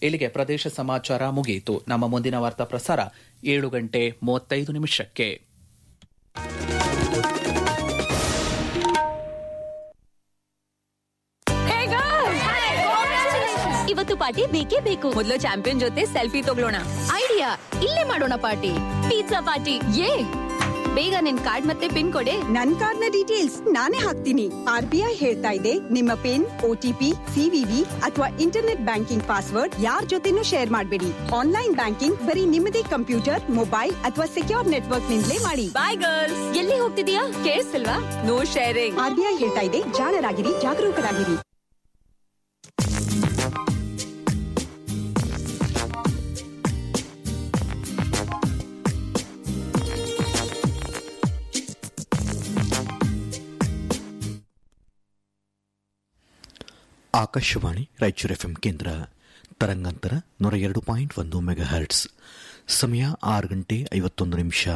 ಇಲ್ಲಿಗೆ ಪ್ರದೇಶ ಸಮಾಚಾರ ಮುಗಿಯಿತು ನಮ್ಮ ಮುಂದಿನ ವಾರ್ತಾ ಪ್ರಸಾರ ಏಳು ಗಂಟೆ ಮೂವತ್ತೈದು ನಿಮಿಷಕ್ಕೆ ಇವತ್ತು ಪಾರ್ಟಿ ಬೇಕೇ ಬೇಕು ಮೊದಲು ಚಾಂಪಿಯನ್ ಜೊತೆ ಸೆಲ್ಫಿ ತಗೊಳ್ಳೋಣ ಐಡಿಯಾ ಇಲ್ಲೇ ಮಾಡೋಣ ಪಾರ್ಟಿ ಪಿಜ್ಜಾ ಪಾರ್ಟಿ ಯೇ ಬೇಗ ನಿನ್ ಕಾರ್ಡ್ ಮತ್ತೆ ಪಿನ್ ಕೊಡೆ ನನ್ ಕಾರ್ಡ್ನ ಡೀಟೇಲ್ಸ್ ನಾನೇ ಹಾಕ್ತೀನಿ ಆರ್ ಬಿ ಐ ಹೇಳ್ತಾ ಇದೆ ನಿಮ್ಮ ಪಿನ್ ಒಟಿಪಿ ಸಿವಿವಿ ಅಥವಾ ಇಂಟರ್ನೆಟ್ ಬ್ಯಾಂಕಿಂಗ್ ಪಾಸ್ವರ್ಡ್ ಯಾರ್ ಜೊತೆನೂ ಶೇರ್ ಮಾಡಬೇಡಿ ಆನ್ಲೈನ್ ಬ್ಯಾಂಕಿಂಗ್ ಬರೀ ನಿಮ್ಮದೇ ಕಂಪ್ಯೂಟರ್ ಮೊಬೈಲ್ ಅಥವಾ ಸೆಕ್ಯೂರ್ ನೆಟ್ವರ್ಕ್ ನಿಂದಲೇ ಮಾಡಿ ಬಾಯ್ ಗರ್ಲ್ಸ್ ಎಲ್ಲಿ ಹೋಗ್ತಿದೀಯಾ ಕೇಳಿಸ್ತಿಲ್ವಾ no sharing R B I ಹೇಳ್ತಾ ಇದೆ ಜಾಣರಾಗಿರಿ ಜಾಗರೂಕರಾಗಿರಿ ಆಕಾಶವಾಣಿ ರಾಯಚೂರು ಎಫ್ಎಂ ಕೇಂದ್ರ ತರಂಗಾಂತರ ನೂರ ಎರಡು ಪಾಯಿಂಟ್ ಒಂದು ಮೆಗಾ ಹರ್ಟ್ಸ್ ಸಮಯ ಆರು ಗಂಟೆ ಐವತ್ತೊಂದು ನಿಮಿಷ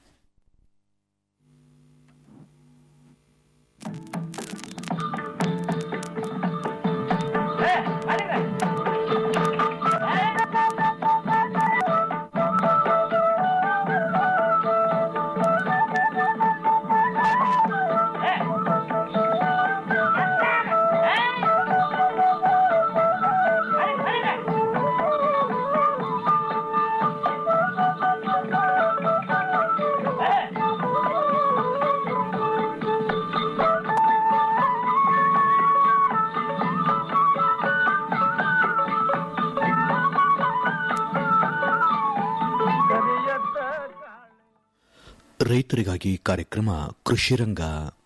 ರೈತರಿಗಾಗಿ ಕಾರ್ಯಕ್ರಮ ಕೃಷಿರಂಗ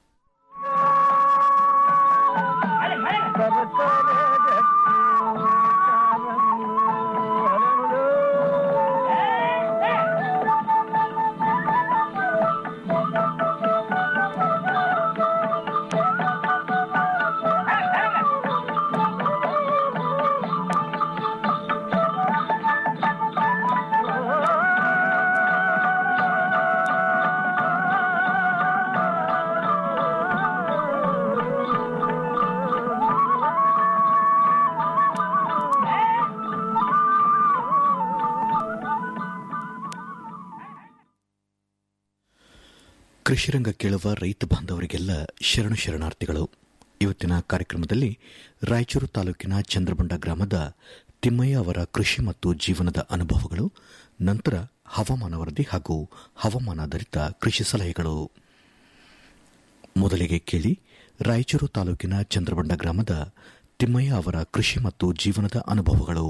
ಕೃಷಿರಂಗ ಕೇಳುವ ರೈತ ಬಾಂಧವರಿಗೆಲ್ಲ ಶರಣು ಶರಣಾರ್ಥಿಗಳು ಇವತ್ತಿನ ಕಾರ್ಯಕ್ರಮದಲ್ಲಿ ರಾಯಚೂರು ತಾಲೂಕಿನ ಚಂದ್ರಬಂಡ ಗ್ರಾಮದ ತಿಮ್ಮಯ್ಯ ಅವರ ಕೃಷಿ ಮತ್ತು ಜೀವನದ ಅನುಭವಗಳು ನಂತರ ಹವಾಮಾನ ವರದಿ ಹಾಗೂ ಹವಾಮಾನಾಧಾರಿತ ಕೃಷಿ ಸಲಹೆಗಳು ಮೊದಲಿಗೆ ಕೇಳಿ ರಾಯಚೂರು ತಾಲೂಕಿನ ಚಂದ್ರಬಂಡ ಗ್ರಾಮದ ತಿಮ್ಮಯ್ಯ ಅವರ ಕೃಷಿ ಮತ್ತು ಜೀವನದ ಅನುಭವಗಳು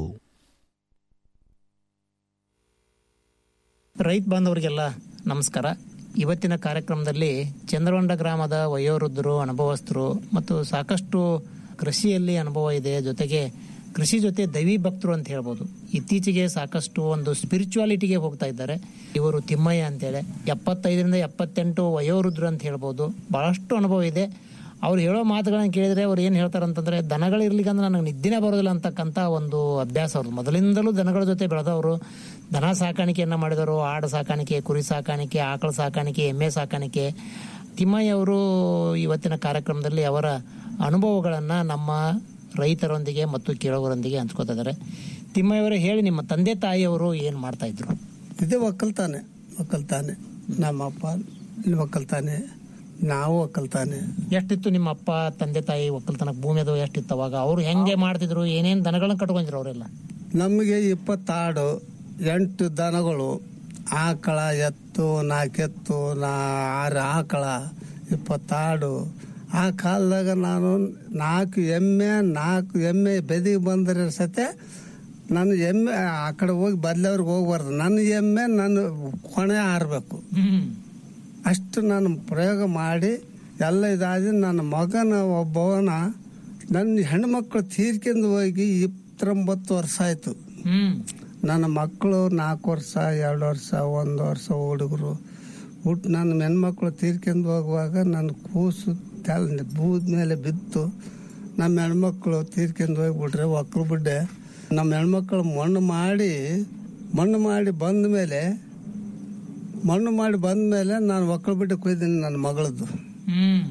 ರೈತ ಬಾಂಧವರಿಗೆಲ್ಲ ನಮಸ್ಕಾರ ಇವತ್ತಿನ ಕಾರ್ಯಕ್ರಮದಲ್ಲಿ ಚಂದ್ರವಂಡ ಗ್ರಾಮದ ವಯೋವೃದ್ಧರು ಅನುಭವಸ್ಥರು ಮತ್ತು ಸಾಕಷ್ಟು ಕೃಷಿಯಲ್ಲಿ ಅನುಭವ ಇದೆ ಜೊತೆಗೆ ಕೃಷಿ ಜೊತೆ ದೈವಿ ಭಕ್ತರು ಅಂತ ಹೇಳ್ಬೋದು ಇತ್ತೀಚೆಗೆ ಸಾಕಷ್ಟು ಒಂದು ಸ್ಪಿರಿಚುವಾಲಿಟಿಗೆ ಹೋಗ್ತಾ ಇದ್ದಾರೆ ಇವರು ತಿಮ್ಮಯ್ಯ ಅಂತೇಳಿ ಎಪ್ಪತ್ತೈದರಿಂದ ಎಪ್ಪತ್ತೆಂಟು ವಯೋವೃದ್ಧರು ಅಂತ ಹೇಳ್ಬೋದು ಬಹಳಷ್ಟು ಅನುಭವ ಇದೆ ಅವ್ರು ಹೇಳೋ ಮಾತುಗಳನ್ನ ಕೇಳಿದ್ರೆ ಅವ್ರು ಏನು ಹೇಳ್ತಾರೆ ಅಂತಂದ್ರೆ ದನಗಳಿರ್ಲಿಕ್ಕಂದ್ರೆ ನನಗೆ ನಿದ್ದೆನೇ ಬರೋದಿಲ್ಲ ಅಂತಕ್ಕಂಥ ಒಂದು ಅಭ್ಯಾಸ ಅವ್ರದ್ದು ಮೊದಲಿಂದಲೂ ದನಗಳ ಜೊತೆ ಬೆಳೆದವರು ದನ ಸಾಕಾಣಿಕೆಯನ್ನು ಮಾಡಿದವರು ಆಡು ಸಾಕಾಣಿಕೆ ಕುರಿ ಸಾಕಾಣಿಕೆ ಆಕಳ ಸಾಕಾಣಿಕೆ ಎಮ್ಮೆ ಸಾಕಾಣಿಕೆ ತಿಮ್ಮಯ್ಯ ಅವರು ಇವತ್ತಿನ ಕಾರ್ಯಕ್ರಮದಲ್ಲಿ ಅವರ ಅನುಭವಗಳನ್ನು ನಮ್ಮ ರೈತರೊಂದಿಗೆ ಮತ್ತು ಕೇಳುವರೊಂದಿಗೆ ಹಂಚ್ಕೋತಾ ಇದ್ದಾರೆ ತಿಮ್ಮಯ್ಯವರೇ ಹೇಳಿ ನಿಮ್ಮ ತಂದೆ ತಾಯಿಯವರು ಏನು ಮಾಡ್ತಾ ಇದ್ರು ಇದೇ ಒಕ್ಕಲ್ತಾನೆ ಒಕ್ಕಲ್ತಾನೆ ನಮ್ಮಪ್ಪ ಇಲ್ಲಿ ಒಕ್ಕಲ್ತಾನೆ ನಾವು ಒಕ್ಕಲ್ತಾನೆ ಎಷ್ಟಿತ್ತು ನಿಮ್ಮ ಅಪ್ಪ ತಂದೆ ತಾಯಿ ಒಕ್ಕಲ್ತನಕ್ಕೆ ಭೂಮಿ ಅದು ಎಷ್ಟಿತ್ತು ಅವಾಗ ಅವ್ರು ಹೆಂಗೆ ಮಾಡ್ತಿದ್ರು ಏನೇನು ದನಗಳನ್ನ ಕಟ್ಕೊಂಡಿದ್ರು ಅವರೆಲ್ಲ ನಮಗೆ ಇಪ್ಪತ್ತಾಡು ಎಂಟು ದನಗಳು ಆಕಳ ಎತ್ತು ನಾಲ್ಕೆತ್ತು ನಾ ಆರು ಆಕಳ ಇಪ್ಪತ್ತಾಡು ಆ ಕಾಲದಾಗ ನಾನು ನಾಲ್ಕು ಎಮ್ಮೆ ನಾಲ್ಕು ಎಮ್ಮೆ ಬೆದಿಗೆ ಬಂದರೆ ಸತೆ ನಾನು ಎಮ್ಮೆ ಆ ಕಡೆ ಹೋಗಿ ಬದಲವ್ರಿಗೆ ಹೋಗ್ಬಾರ್ದು ನನ್ನ ಎಮ್ಮೆ ನನ್ನ ಕೊನೆ ಆರಬೇಕು ಹ್ಮ್ ಅಷ್ಟು ನಾನು ಪ್ರಯೋಗ ಮಾಡಿ ಎಲ್ಲ ಇದಾದ ನನ್ನ ಮಗನ ಒಬ್ಬವನ ನನ್ನ ಹೆಣ್ಮಕ್ಳು ತೀರ್ಕೊಂಡು ಹೋಗಿ ಇಪ್ಪತ್ತೊಂಬತ್ತು ವರ್ಷ ಆಯಿತು ಹ್ಮ್ ನನ್ನ ಮಕ್ಕಳು ನಾಲ್ಕು ವರ್ಷ ಎರಡು ವರ್ಷ ಒಂದು ವರ್ಷ ಹುಡುಗರು ಹುಟ್ಟು ನನ್ನ ಹೆಣ್ಮಕ್ಳು ತೀರ್ಕೊಂಡು ಹೋಗುವಾಗ ನನ್ನ ಕೂಸು ತೆಲ್ ಬೂದ ಮೇಲೆ ಬಿತ್ತು ನಮ್ಮ ಹೆಣ್ಮಕ್ಳು ತೀರ್ಕೊಂಡು ಹೋಗ್ಬಿಟ್ರೆ ಒಕ್ಕಲು ಬಿಡ್ಡೆ ನಮ್ಮ ಹೆಣ್ಮಕ್ಳು ಮಣ್ಣು ಮಾಡಿ ಮಣ್ಣು ಮಾಡಿ ಬಂದ ಮೇಲೆ ಮಣ್ಣು ಮಾಡಿ ಬಂದ ಮೇಲೆ ನಾನು ಒಕ್ಕಲು ಬಿಟ್ಟು ಕೊಯ್ದೀನಿ ನನ್ನ ಮಗಳದ್ದು ಹ್ಮ್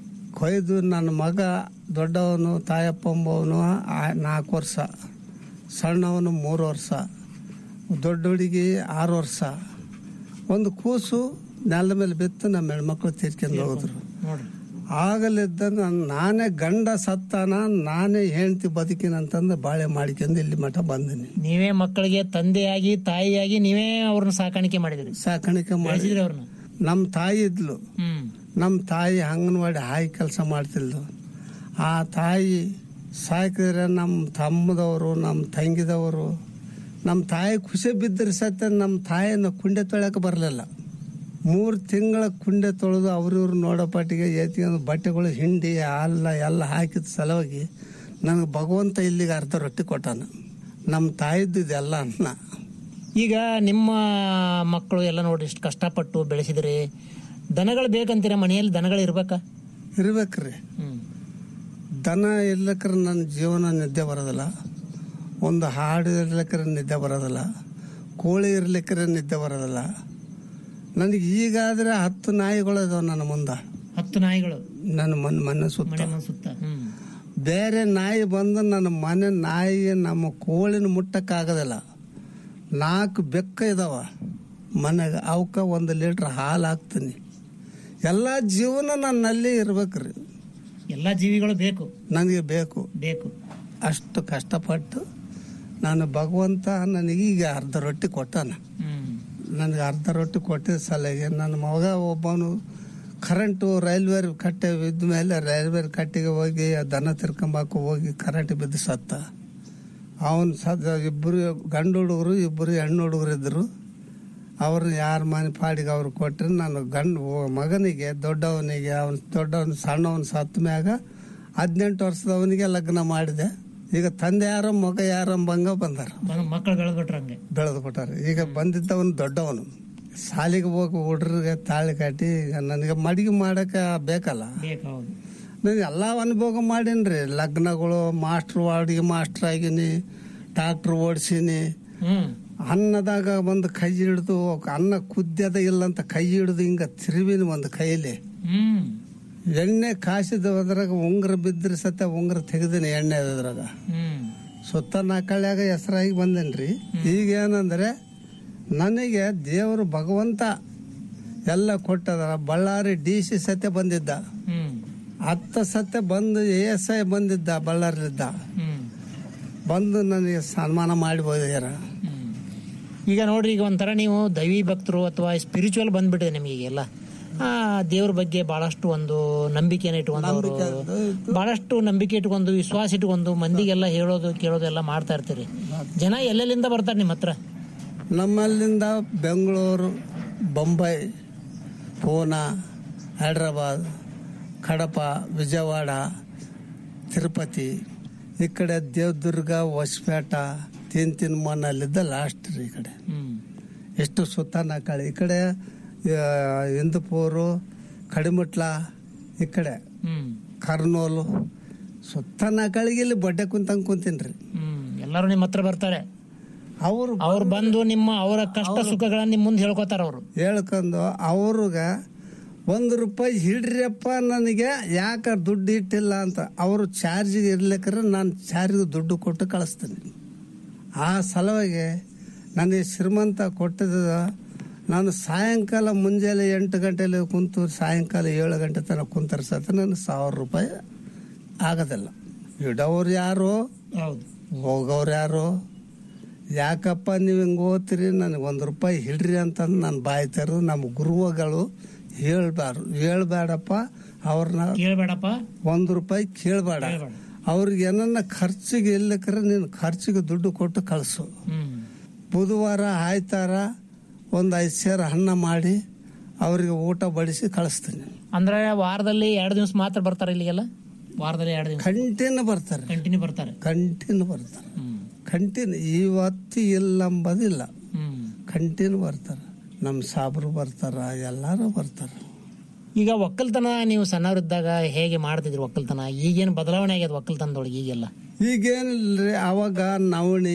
ಕೊಯ್ದು ನನ್ನ ಮಗ ದೊಡ್ಡವನು ತಾಯಪ್ಪಂಬವನು ನಾಲ್ಕು ವರ್ಷ ಸಣ್ಣವನು ಮೂರು ವರ್ಷ ದೊಡ್ಡ ಹುಡುಗಿ ಆರು ವರ್ಷ ಒಂದು ಕೂಸು ನೆಲದ ಮೇಲೆ ಬಿತ್ತು ನಮ್ಮ ಹೆಣ್ಮಕ್ಳು ತೀರ್ಕೊಂಡು ಹೋದ್ರು ನೋಡ್ರಿ ಆಗಲಿದ್ದ ನಾನ್- ನಾನೇ ಗಂಡ ಸತ್ತಾನ ನಾನೇ ಹೆಂಡತಿ ಬದುಕಿನಂತಂದು ಬಾಳೆ ಮಾಡ್ಕೊಂಡು ಇಲ್ಲಿ ಮಠ ಬಂದಿನಿ ನೀವೇ ಮಕ್ಕಳಿಗೆ ತಂದೆಯಾಗಿ ತಾಯಿಯಾಗಿ ನೀವೇ ಅವ್ರನ್ನ ಸಾಕಾಣಿಕೆ ಮಾಡಿದಿರಿ ಸಾಕಾಣಿಕೆ ಮಾಡಿ ಬೆಳೆಸಿದ್ರಿ ಅವ್ರನ್ನ ನಮ್ಮ ತಾಯಿ ಇದ್ಲು ಹ್ಮ್ ನಮ್ಮ ತಾಯಿ ಅಂಗನವಾಡಿ ಹಾಯಿ ಕೆಲಸ ಮಾಡ್ತಿದ್ಲು ಆ ತಾಯಿ ಸಾಕಿದ್ರೆ ನಮ್ಮ ತಮ್ಮದವರು ನಮ್ಮ ತಂಗಿದವರು ನಮ್ಮ ತಾಯಿ ಖುಷಿ ಬಿದ್ದರೆ ಸತ್ಯ ನಮ್ಮ ತಾಯಿನ ಕುಂಡೆ ತೊಳ್ಯಕ್ಕೆ ಬರಲಿಲ್ಲ ಮೂರು ತಿಂಗಳ ಕುಂಡೆ ತೊಳೆದು ಅವ್ರಿವ್ರು ನೋಡೋ ಪಾಟಿಗೆ ಎತ್ಕೊಂಡು ಬಟ್ಟೆಗಳು ಹಿಂಡಿ ಅಲ್ಲ ಎಲ್ಲ ಹಾಕಿದ ಸಲುವಾಗಿ ನನಗೆ ಭಗವಂತ ಇಲ್ಲಿಗೆ ಅರ್ಧ ರೊಟ್ಟಿ ಕೊಟ್ಟಾನ ನಮ್ಮ ತಾಯಿದ್ದು ಇದೆಲ್ಲ ಅನ್ನ ಈಗ ನಿಮ್ಮ ಮಕ್ಕಳು ಎಲ್ಲ ನೋಡಿ ಇಷ್ಟು ಕಷ್ಟಪಟ್ಟು ಬೆಳೆಸಿದ್ರಿ ದನಗಳು ಬೇಕಂತೀರ ಮನೆಯಲ್ಲಿ ದನಗಳು ಇರ್ಬೇಕಾ ಇರ್ಬೇಕ್ರಿ ಹ್ಮ್ ದನ ಇರ್ಲಿಕ್ರೆ ನನ್ನ ಜೀವನ ನಿದ್ದೆ ಬರೋದಿಲ್ಲ ಒಂದು ಹಾಡು ಇರ್ಲಿಕ್ರೆ ನಿದ್ದೆ ಬರೋದಿಲ್ಲ ಕೋಳಿ ಇರ್ಲಿಕ್ರೆ ನಿದ್ದೆ ಬರೋದಿಲ್ಲ ನನಗೆ ಈಗಾದ್ರೆ ಹತ್ತು ನಾಯಿಗಳು ಇದಾವೆ ನನ್ನ ಮುಂದೆ ಹತ್ತು ನಾಯಿಗಳು ನನ್ನ ಮನೆ ಮನೆ ಸುತ್ತ ಮನೆ ಮುಂದ್ ಸುತ್ತ ಹ್ಮ್ ಬೇರೆ ನಾಯಿ ಬಂದು ನನ್ನ ಮನೆ ನಾಯಿ ನಮ್ಮ ಕೋಳಿನ ಮುಟ್ಟಕ್ಕಾಗೋದಿಲ್ಲ ನಾಲ್ಕು ಬೆಕ್ಕ ಇದಾವ ಮನೆಗೆ ಅವಕ್ಕೆ ಒಂದು ಲೀಟ್ರ್ ಹಾಲು ಹಾಕ್ತೀನಿ ಎಲ್ಲ ಜೀವನ ನನ್ನಲ್ಲಿ ಇರ್ಬೇಕ್ರಿ ಎಲ್ಲಾ ಜೀವಿಗಳು ಬೇಕು ನನಗೆ ಬೇಕು ಬೇಕು ಅಷ್ಟು ಕಷ್ಟಪಟ್ಟು ನಾನು ಭಗವಂತ ನನಗೆ ಈಗ ಅರ್ಧ ರೊಟ್ಟಿ ಕೊಟ್ಟಾನ ಹ್ಮ್ ನನಗೆ ಅರ್ಧ ರೊಟ್ಟಿ ಕೊಟ್ಟಿದ್ದ ಸಲಹೆಗೆ ನನ್ನ ಮಗ ಒಬ್ಬನು ಕರೆಂಟು ರೈಲ್ವೆ ಕಟ್ಟೆ ಬಿದ್ದ ಮೇಲೆ ರೈಲ್ವೆ ಕಟ್ಟೆಗೆ ಹೋಗಿ ಆ ದನ ತಿರ್ಕೊಂಬಾಕ ಹೋಗಿ ಕರೆಂಟ್ ಬಿದ್ದು ಸತ್ತ ಅವನು ಸದ ಇಬ್ಬರು ಗಂಡು ಹುಡುಗರು ಇಬ್ಬರು ಹೆಣ್ಣು ಹುಡುಗರು ಇದ್ದರು ಅವ್ರು ಯಾರ ಮನೆ ಪಾಡಿಗೆ ಅವ್ರು ಕೊಟ್ಟರೆ ನಾನು ಗಂಡು ಮಗನಿಗೆ ದೊಡ್ಡವನಿಗೆ ಅವನು ದೊಡ್ಡವನು ಸಣ್ಣವನು ಸತ್ತ ಮ್ಯಾಗ ಹದಿನೆಂಟು ವರ್ಷದವನಿಗೆ ಲಗ್ನ ಮಾಡಿದೆ ಈಗ ತಂದೆ ಯಾರೋ ಮಗ ಯಾರೋ ಬಂಗ ಬಂದಾರ ಬಂದ್ ಮಕ್ಕಳು ಬೆಳೆದ್ಬಿಟ್ರ ಹಂಗೆ ಬೆಳೆದು ಬಿಟ್ಟಾರೆ ಈಗ ಬಂದಿದ್ದವನು ದೊಡ್ಡವನು ಶಾಲೆಗೆ ಹೋಗಿ ಹುಡ್ರಿಗೆ ತಾಳಿ ಕಟ್ಟಿ ಈಗ ನನಗೆ ಮಡಿಗೆ ಮಾಡಕ್ಕೆ ಬೇಕಲ್ಲ ಬೇಕು ಹೌದು ನಾನು ಎಲ್ಲ ಅನುಭೋಗ ಮಾಡೀನಿ ಲಗ್ನಗಳು ಮಾಸ್ಟ್ರು ಅಡುಗೆ ಮಾಸ್ಟ್ರ್ ಆಗೀನಿ ಟ್ರಾಕ್ಟ್ರ್ ಓಡಿಸೀನಿ ಹ್ಮ್ ಅನ್ನದಾಗ ಒಂದು ಕೈ ಹಿಡಿದು ಅನ್ನ ಕುದ್ಯದ ಇಲ್ಲ ಅಂತ ಕೈ ಹಿಡಿದು ಹಿಂಗ ತಿರುವಿನ ಒಂದು ಕೈಲಿ ಹ್ಮ್ ಎಣ್ಣೆ ಕಾಸಿದ ಅದ್ರಾಗ ಉಂಗುರ ಬಿದ್ದರೆ ಸತ್ತ ಉಂಗುರ ತೆಗೆದಿನಿ ಎಣ್ಣೆ ಅದ್ರಾಗ ಹ್ಮ್ ಸುತ್ತ ನಾಲ್ಕಳ್ಯಾಗ ಹೆಸರಾಗಿ ಬಂದೇನ್ರಿ ಈಗ ಏನಂದ್ರೆ ನನಗೆ ದೇವರು ಭಗವಂತ ಎಲ್ಲ ಕೊಟ್ಟದ ಬಳ್ಳಾರಿ ಡಿ ಸಿ ಸತ್ಯ ಬಂದಿದ್ದ ಹ್ಮ್ ಹತ್ತು ಸತ್ಯ ಬಂದು ಎ ಎಸ್ ಐ ಬಂದಿದ್ದ ಬಳ್ಳಾರಿಲಿದ್ದ ಹ್ಮ್ ಬಂದು ನನಗೆ ಸನ್ಮಾನ ಮಾಡಿ ಹೋಗ್ಯಾರ ಹ್ಮ್. ಈಗ ನೋಡ್ರಿ ಈಗ ಒಂಥರ ನೀವು ದೈವಿ ಭಕ್ತರು ಅಥವಾ ಸ್ಪಿರಿಚುವಲ್ ಬಂದ್ಬಿಟ್ಟಿದೆ ನಿಮಗೆ ಎಲ್ಲ ಆ ದೇವ್ರ ಬಗ್ಗೆ ಬಹಳಷ್ಟು ಒಂದು ನಂಬಿಕೆನ ಇಟ್ಕೊಂಡವರು ಬಹಳಷ್ಟು ನಂಬಿಕೆ ಇಟ್ಕೊಂಡು ವಿಶ್ವಾಸ ಇಟ್ಕೊಂಡು ಮಂದಿಗೆಲ್ಲ ಹೇಳೋದು ಕೇಳೋದು ಎಲ್ಲ ಮಾಡ್ತಾ ಇರ್ತೀರಿ ಜನ ಎಲ್ಲೆಲ್ಲಿಂದ ಬರ್ತಾರೆ ನಿಮ್ಮ ಹತ್ರ ನಮ್ಮಲ್ಲಿಂದ ಬೆಂಗಳೂರು ಬೊಂಬೈ ಪೂನಾ ಹೈದ್ರಾಬಾದ್ ಕಡಪ ವಿಜಯವಾಡ ತಿರುಪತಿ ಈ ಕಡೆ ದೇವದುರ್ಗ ಹೊಸಪೇಟ ತಿನ್ ತಿನ್ ಮಣ್ಣಲ್ಲಿದ್ದ ಲಾಸ್ಟ್ ರೀ ಈ ಕಡೆ ಹ್ಮ್ ಎಷ್ಟು ಸುತ್ತ ನಾಕಾಳಿ ಈ ಕಡೆ ಆ, ಇಂದುಪೂರು ಕಡಿಮಟ್ಲ ಈ ಕಡೆ ಹ್ಮ್ ಕರ್ನೂಲು ಸುತ್ತ ನಾಕಾಳಿಗೆ ಇಲ್ಲಿ ಬಡ್ಡೆ ಕುಂತಂಗೆ ಕುಂತೀನಿ ರೀ ಹ್ಮ್ ಎಲ್ಲರೂ ನಿಮ್ಮ ಹತ್ರ ಬರ್ತಾರೆ ಅವರು ಅವ್ರು ಬಂದು ನಿಮ್ಮ ಅವರ ಕಷ್ಟ ಸುಖಗಳನ್ನ ನಿಮ್ಮ ಮುಂದೆ ಹೇಳ್ಕೊತಾರ ಅವರು ಹೇಳ್ಕೊಂಡು ಅವ್ರಿಗೆ ಒಂದು ರೂಪಾಯಿ ಹಿಡ್ರಿಯಪ್ಪ ನನಗೆ ಯಾಕೆ ದುಡ್ಡು ಇಟ್ಟಿಲ್ಲ ಅಂತ ಅವರು ಚಾರ್ಜಿಗೆ ಇರ್ಲಿಕ್ರೆ ನಾನು ಚಾರ್ಜಿಗೆ ದುಡ್ಡು ಕೊಟ್ಟು ಕಳಿಸ್ತೀನಿ ಆ ಸಲುವಾಗಿ ನನಗೆ ಶ್ರೀಮಂತ ಕೊಟ್ಟಿದ್ದ ನಾನು ಸಾಯಂಕಾಲ ಮುಂಜಾನೆ ಎಂಟು ಗಂಟೆಲಿ ಕುಂತು ಸಾಯಂಕಾಲ ಏಳು ಗಂಟೆ ತನಕ ಕುಂತರ ಸತ ನನಗೆ ಸಾವಿರ ರೂಪಾಯಿ ಆಗೋದಿಲ್ಲ ಇಡೋರು ಯಾರು ಹೌದು ಹೋಗೋರು ಯಾರು ಯಾಕಪ್ಪ ನೀವು ಹಿಂಗೆ ಓದ್ತೀರಿ ನನಗೆ ಒಂದು ರೂಪಾಯಿ ಹಿಡ್ರಿ ಅಂತಂದು ನಾನು ಬಾಯಿ ತೆರೆದು ನಮ್ಮ ಗುರುಗಳು ಹೇಳ್ಬಾರ್ದು ಹೇಳ್ಬೇಡಪ್ಪ ಅವ್ರನ್ನ ಕೇಳ್ಬೇಡಪ್ಪ ಒಂದು ರೂಪಾಯಿ ಕೇಳಬೇಡ ಕೇಳ್ಬೇಡ. ಅವ್ರಿಗೆ ಏನನ್ನ ಖರ್ಚಿಗೆ ಇಲ್ಲಕ್ರೆ ನೀನು ಖರ್ಚಿಗೆ ದುಡ್ಡು ಕೊಟ್ಟು ಕಳಿಸು ಹ್ಮ್ ಬುಧವಾರ ಆಯ್ತಾರ ಒಂದು ಐದು ಸೇರು ಅನ್ನ ಮಾಡಿ ಅವರಿಗೆ ಊಟ ಬಡಿಸಿ ಕಳಿಸ್ತೀನಿ ಅಂದ್ರೆ ವಾರದಲ್ಲಿ ಎರಡು ದಿವಸ ಮಾತ್ರ ಬರ್ತಾರೆ ಇಲ್ಲಿಗೆಲ್ಲ ವಾರದಲ್ಲಿ ಎರಡು ದಿವಸ ಕಂಟಿನ್ಯೂ ಬರ್ತಾರೆ ಕಂಟಿನ್ಯೂ ಬರ್ತಾರೆ ಕಂಟಿನ್ಯೂ ಬರ್ತಾರೆ ಹ್ಮ್ ಕಂಟಿನ್ಯೂ ಇವತ್ತು ಇಲ್ಲ ಅಂಬೋದಿಲ್ಲ ಹ್ಮ್ ಕಂಟಿನ್ಯೂ ಬರ್ತಾರೆ ನಮ್ಮ ಸಾಬ್ರು ಬರ್ತಾರ ಎಲ್ಲರೂ ಬರ್ತಾರೆ ಈಗ ಒಕ್ಕಲ್ತನ ನೀವು ಸಣ್ಣವರಿದ್ದಾಗ ಹೇಗೆ ಮಾಡ್ತಿದ್ರಿ ಒಕ್ಕಲ್ತನ ಈಗೇನು ಬದಲಾವಣೆ ಆಗ್ಯದ ಒಕ್ಕಲ್ತನದೊಳಗೆ ಈಗೆಲ್ಲ ಈಗೇನಿಲ್ಲರಿ ಅವಾಗ ನವಣಿ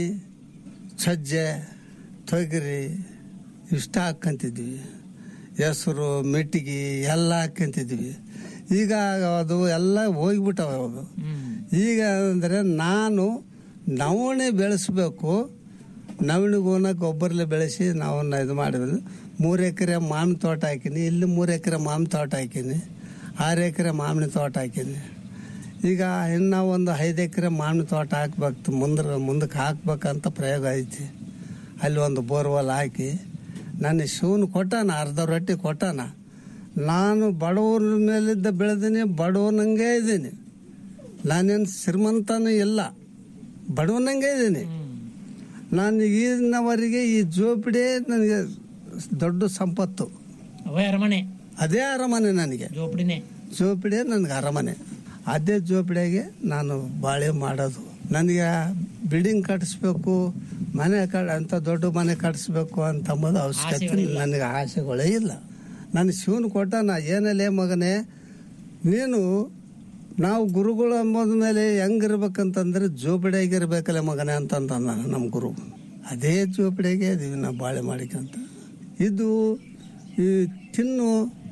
ಸಜ್ಜೆ ತೊಗರಿ ಇಷ್ಟ ಹಾಕ್ಕಂತಿದ್ವಿ ಹೆಸರು ಮೆಟ್ಟಿಗೆ ಎಲ್ಲ ಹಾಕ್ಕಂತಿದ್ವಿ ಈಗ ಅದು ಎಲ್ಲ ಹೋಗ್ಬಿಟ್ಟವ ಅವಾಗ ಹ್ಮ್ ಈಗ ಅಂದರೆ ನಾನು ನವಣೆ ಬೆಳೆಸ್ಬೇಕು ನವಣಿಗೂನ ಗೊಬ್ಬರಲೆ ಬೆಳೆಸಿ ನಾವನ್ನ ಇದು ಮಾಡಿದ್ವಿ ಮೂರು ಎಕರೆ ಮಾವಿನ ತೋಟ ಹಾಕಿನಿ ಇಲ್ಲಿ ಮೂರು ಎಕರೆ ಮಾವಿನ ತೋಟ ಹಾಕಿನಿ ಆರು ಎಕರೆ ಮಾವಿನ ತೋಟ ಹಾಕಿನಿ ಈಗ ಇನ್ನು ಒಂದು ಐದು ಎಕರೆ ಮಾವಿನ ತೋಟ ಹಾಕ್ಬೇಕು ಮುಂದೆ ಮುಂದಕ್ಕೆ ಹಾಕ್ಬೇಕಂತ ಪ್ರಯೋಗ ಐತಿ ಅಲ್ಲಿ ಒಂದು ಬೋರ್ವೆಲ್ ಹಾಕಿ ನನ್ನ ಶಿವನ್ ಕೊಟ್ಟಾನ ಅರ್ಧ ರೊಟ್ಟಿ ಕೊಟ್ಟಾನ ನಾನು ಬಡವ್ರ ಮೇಲಿದ್ದ ಬೆಳೆದೀನಿ ಬಡವನಂಗೆ ಇದ್ದೀನಿ ನಾನೇನು ಶ್ರೀಮಂತನೂ ಇಲ್ಲ ಬಡವನಂಗೆ ಇದ್ದೀನಿ ನಾನು ಈಗಿನವರೆಗೆ ಈ ಜೋಪಿಡಿ ನನಗೆ ದೊಡ್ಡ ಸಂಪತ್ತು ಅವೇ ಅರಮನೆ ಅದೇ ಅರಮನೆ ನನಗೆ ಜೋಪಡಿನೇ ಜೋಪಿಡಿ ನನಗೆ ಅರಮನೆ ಅದೇ ಜೋಪಿಡಿಗೆ ನಾನು ಬಾಳೆ ಮಾಡೋದು ನನಗೆ ಬಿಲ್ಡಿಂಗ್ ಕಟ್ಟಿಸ್ಬೇಕು ಮನೆ ಕಟ್ ಅಂತ ದೊಡ್ಡ ಮನೆ ಕಟ್ಟಿಸ್ಬೇಕು ಅಂತ ಅಂಬೋದು ಅವಶ್ಯಕತೆ ನನಗೆ ಆಸೆಗಳೇ ಇಲ್ಲ ನನ್ನ ಶಿವನ್ ಕೊಟ್ಟ ನಾ ಏನಲ್ಲೇ ಮಗನೇ ನೀನು ನಾವು ಗುರುಗಳು ಅಂಬೋದ ಮೇಲೆ ಹೆಂಗಿರ್ಬೇಕಂತಂದ್ರೆ ಜೋಪಿಡಿಯಾಗಿರ್ಬೇಕಲ್ಲ ಮಗನೇ ಅಂತಂದ ನಾನು ನಮ್ಮ ಗುರು ಅದೇ ಜೋಪಿಡಿಗೆ ಇದೀವಿ ನಾವು ಬಾಳೆ ಮಾಡಿಕಂತ ಇದು ಈ ತಿನ್ನು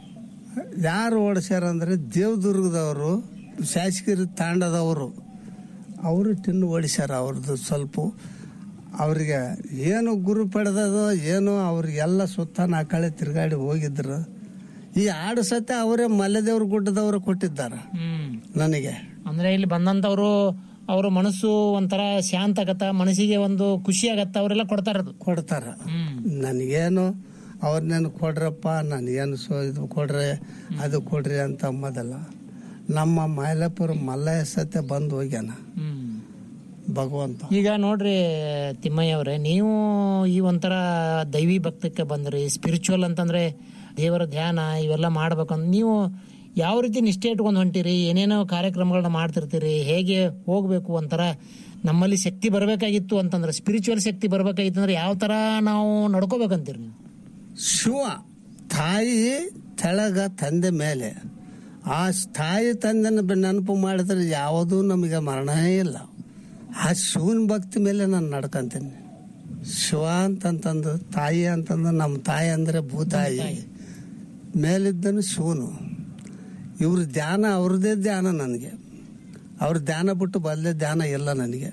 ಯಾರು ಓಡಿಸ್ಯಾರ ಅಂದರೆ ದೇವದುರ್ಗದವರು ಶಾಸಕರ ತಾಂಡದವರು ಅವರು ತಿನ್ನು ಓಡಿಸ್ಯಾರ ಅವ್ರದ್ದು ಸ್ವಲ್ಪ ಅವರಿಗೆ ಏನು ಗುರು ಪಡೆದದೋ ಏನೋ ಅವ್ರಿಗೆಲ್ಲ ಸುತ್ತ ನಾಲ್ಕಳೆ ತಿರುಗಾಡಿ ಹೋಗಿದ್ರು ಈ ಆಡು ಸತ್ಯ ಅವರೇ ಮಲ್ಲೆದೇವ್ರ ಗುಡ್ಡದವರು ಕೊಟ್ಟಿದ್ದಾರೆ ಹ್ಮ್ ನನಗೆ ಅಂದ್ರೆ ಇಲ್ಲಿ ಬಂದಂತವ್ರು ಅವ್ರ ಮನಸ್ಸು ಒಂಥರ ಶಾಂತ ಆಗತ್ತ ಮನಸ್ಸಿಗೆ ಒಂದು ಖುಷಿ ಆಗತ್ತ ಅವರೆಲ್ಲ ಕೊಡ್ತಾರ ಅದು ಕೊಡ್ತಾರ ಹ್ಮ್ ನನಗೇನು ಅವ್ರನ್ನೇನು ಕೊಡ್ರಪ್ಪ ನನಗೇನು ಸೊ ಇದು ಕೊಡ್ರಿ ಅದು ಕೊಡ್ರಿ ಅಂತ ಅಂಬೋದಲ್ಲ ನಮ್ಮ ಮೈಲಾಪುರ ಮಲ್ಲಯ್ಯ ಸತ್ಯ ಬಂದು ಹೋಗ್ಯಾನ ಹ್ಮ್ ಭಗವಂತ ಈಗ ನೋಡ್ರಿ ತಿಮ್ಮಯ್ಯ ಅವರೇ ನೀವು ಈ ಒಂಥರ ದೈವಿ ಭಕ್ತಕ್ಕೆ ಬಂದ್ರಿ ಸ್ಪಿರಿಚುವಲ್ ಅಂತಂದ್ರೆ ದೇವರ ಧ್ಯಾನ ಇವೆಲ್ಲ ಮಾಡ್ಬೇಕಂತ ನೀವು ಯಾವ ರೀತಿ ನಿಷ್ಠೆ ಇಟ್ಕೊಂಡು ಹೊಂಟಿರಿ ಏನೇನೋ ಕಾರ್ಯಕ್ರಮಗಳನ್ನ ಮಾಡ್ತಿರ್ತೀರಿ ಹೇಗೆ ಹೋಗ್ಬೇಕು ಒಂಥರ ನಮ್ಮಲ್ಲಿ ಶಕ್ತಿ ಬರಬೇಕಾಗಿತ್ತು ಅಂತಂದ್ರೆ ಸ್ಪಿರಿಚುವಲ್ ಶಕ್ತಿ ಬರಬೇಕಾಗಿತ್ತು ಅಂದ್ರೆ ಯಾವ ತರ ನಾವು ನಡ್ಕೋಬೇಕಂತೀರಿ ನೀವು ಶಿವ ತಾಯಿ ತೆಳಗ ತಂದೆ ಮೇಲೆ ಆ ತಾಯಿ ತಂದೆನ ಬೆ- ನೆನಪು ಮಾಡಿದ್ರೆ ಯಾವುದೂ ನಮಗೆ ಮರಣನೇ ಇಲ್ಲ ಆ ಶಿವನ ಭಕ್ತಿ ಮೇಲೆ ನಾನು ನಡ್ಕೊಂತೀನಿ ಶಿವ ಅಂತಂತಂದು ತಾಯಿ ಅಂತಂದು ನಮ್ಮ ತಾಯಿ ಅಂದರೆ ಭೂತಾಯಿ ಮೇಲಿದ್ದನು ಶಿವನು ಇವ್ರ ಧ್ಯಾನ ಅವ್ರದ್ದೇ ಧ್ಯಾನ ನನಗೆ ಅವ್ರ ಧ್ಯಾನ ಬಿಟ್ಟು ಬದಲೇ ಧ್ಯಾನ ಇಲ್ಲ ನನಗೆ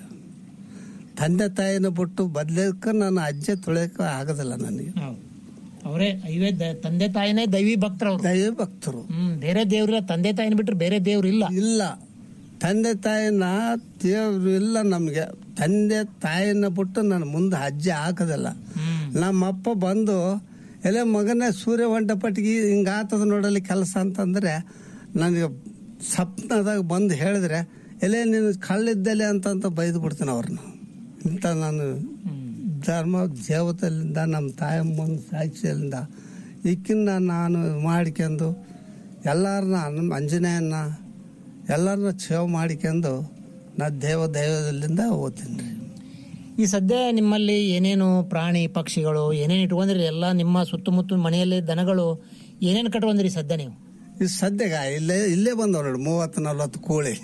ತಂದೆ ತಾಯಿನ ಬಿಟ್ಟು ಬದಲೇಕ ನಾನು ಅಜ್ಜೆ ತುಳಿಯಕ್ಕೆ ಆಗೋದಿಲ್ಲ ನನಗೆ ಅವರೇ ಇವೇ ದ- ತಂದೆ ತಾಯಿನೇ ದೈವಿ ಭಕ್ತರವ್ರು ದೈವ ಭಕ್ತರು ಹ್ಮ್ ಬೇರೆ ದೇವ್ರಿಲ್ಲ ತಂದೆ ತಾಯಿನ ಬಿಟ್ರೆ ಬೇರೆ ದೇವ್ರು ಇಲ್ಲ ಇಲ್ಲ ತಂದೆ ತಾಯಿನ ದೇವ್ರು ಇಲ್ಲ ನಮಗೆ ತಂದೆ ತಾಯಿನ ಬಿಟ್ಟು ನಾನು ಮುಂದೆ ಅಜ್ಜೆ ಹಾಕೋದಿಲ್ಲ ನಮ್ಮಪ್ಪ ಬಂದು ಎಲ್ಲ ಮಗನೇ ಸೂರ್ಯ ಹೊಂಟ ಪಟ್ಟಿಗೆ ಹಿಂಗಾತದ ನೋಡಲಿ ಕೆಲಸ ಅಂತಂದ್ರೆ ನನಗೆ ಸ್ವಪ್ನದಾಗ ಬಂದು ಹೇಳಿದ್ರೆ ಎಲೆ ನೀನು ಕಳ್ಳಿದ್ದಲೆ ಅಂತಂತ ಬೈದು ಬಿಡ್ತೀನಿ ಅವ್ರನ್ನ ಇಂಥ ನಾನು ಧರ್ಮ ದೇವತೆಯಿಂದ ನಮ್ಮ ತಾಯಮ್ಮನ ಸಾಕ್ಷಿಯಿಂದ ಇಕ್ಕಿನ್ನ ನಾನು ಮಾಡ್ಕೊಂಡು ಎಲ್ಲರನ್ನ ನಮ್ಮ ಅಂಜನೇಯನ್ನ ಎಲ್ಲರನ್ನ ಸೇವೆ ಮಾಡ್ಕೊಂಡು ನಾ ದೇವ ದೈವದಲ್ಲಿಂದ ಓದ್ತೀನಿ ರೀ ಈ ಸದ್ಯ ನಿಮ್ಮಲ್ಲಿ ಏನೇನು ಪ್ರಾಣಿ ಪಕ್ಷಿಗಳು ಏನೇನು ಇಟ್ಕೊಂಡ್ರಿ ಎಲ್ಲ ನಿಮ್ಮ ಸುತ್ತಮುತ್ತ ಮನೆಯಲ್ಲಿ ದನಗಳು ಏನೇನು ಕಟ್ಕೊಂಡ್ರಿ ಸದ್ಯ ನೀವು ಈ ಸದ್ಯಗ ಇಲ್ಲೇ ಇಲ್ಲೇ ಬಂದವ್ ನೋಡಿ ಮೂವತ್ತು ನಲ್ವತ್ತು ಕೋಳಿ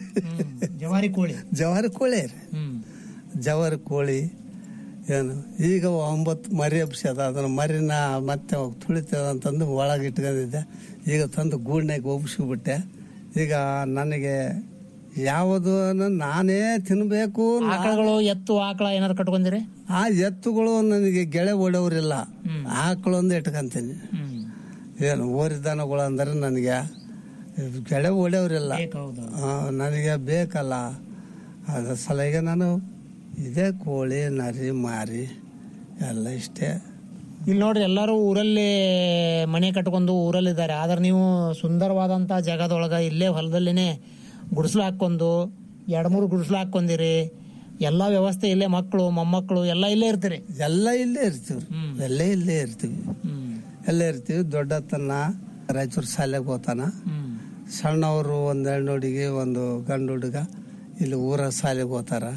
ಜವಾರಿ ಕೋಳಿ ಜವಾರಿ ಕೋಳಿ ರೀ ಹ್ಮ್ ಜವಾರಿ ಕೋಳಿ ಏನು ಈಗ ಒಂಬತ್ತು ಮರಿ ಹಬ್ಸ್ಯದ ಅದನ್ನ ಮರಿನ ಮತ್ತೆ ತುಳಿತದ ಅಂತಂದು ಒಳಗೆ ಇಟ್ಕೊಂಡಿದ್ದೆ ಈಗ ತಂದು ಗೂಡ್ನಾಗ ಒಬ್ಸ್ಬಿಟ್ಟೆ ಈಗ ನನಗೆ ಯಾವುದು ನಾನೇ ತಿನ್ಬೇಕು ಆಕಳಗಳು ಎತ್ತು ಆಕಳ ಏನಾದ್ರು ಕಟ್ಕೊಂದಿರಿ ಆ ಎತ್ತುಗಳು ನನಗೆ ಗೆಳೆ ಹೊಡೆಯೋರಿಲ್ಲ ಆಕಳೊಂದು ಇಟ್ಕೊಂತೀನಿ ಹ್ಮ್ ಏನು ಓರಿದನಗಳು ಅಂದ್ರೆ ನನಗೆ ಗೆಳೆ ಹೊಡೆಯೋರಿಲ್ಲ ಹೌದು ಆ, ನನಗೆ ಬೇಕಲ್ಲ ಅದ್ರ ಸಲಗೆ ನಾನು ಇದೇ ಕೋಳಿ ನರಿ ಮಾರಿ ಎಲ್ಲ ಇಷ್ಟೇ ಇಲ್ಲಿ ನೋಡ್ರಿ ಎಲ್ಲರೂ ಊರಲ್ಲಿ ಮನೆ ಕಟ್ಕೊಂಡು ಊರಲ್ಲಿದ್ದಾರೆ ಆದ್ರೆ ನೀವು ಸುಂದರವಾದಂತ ಜಾಗದೊಳಗ ಇಲ್ಲೇ ಹೊಲದಲ್ಲಿನೇ ಗುಡಿಸ್ಲು ಹಾಕೊಂಡು ಎರಡು ಮೂರು ಗುಡಿಸ್ಲು ಹಾಕೊಂಡಿರಿ ಎಲ್ಲ ವ್ಯವಸ್ಥೆ ಇಲ್ಲೇ ಮಕ್ಕಳು ಮೊಮ್ಮಕ್ಕಳು ಎಲ್ಲ ಇಲ್ಲೇ ಇರ್ತೀರಿ ಎಲ್ಲ ಇಲ್ಲೇ ಇರ್ತೀವಿ ಎಲ್ಲ ಇಲ್ಲೇ ಇರ್ತೀವಿ ಎಲ್ಲ ಇರ್ತೀವಿ ದೊಡ್ಡತನ ರಾಯಚೂರು ಶಾಲೆಗೆ ಹೋತಾನ ಸಣ್ಣವರು ಒಂದು ಹೆಣ್ಣು ಹುಡುಗಿ ಒಂದು ಗಂಡು ಹುಡುಗ ಇಲ್ಲಿ ಊರ ಶಾಲೆಗೆ ಹೋತಾರ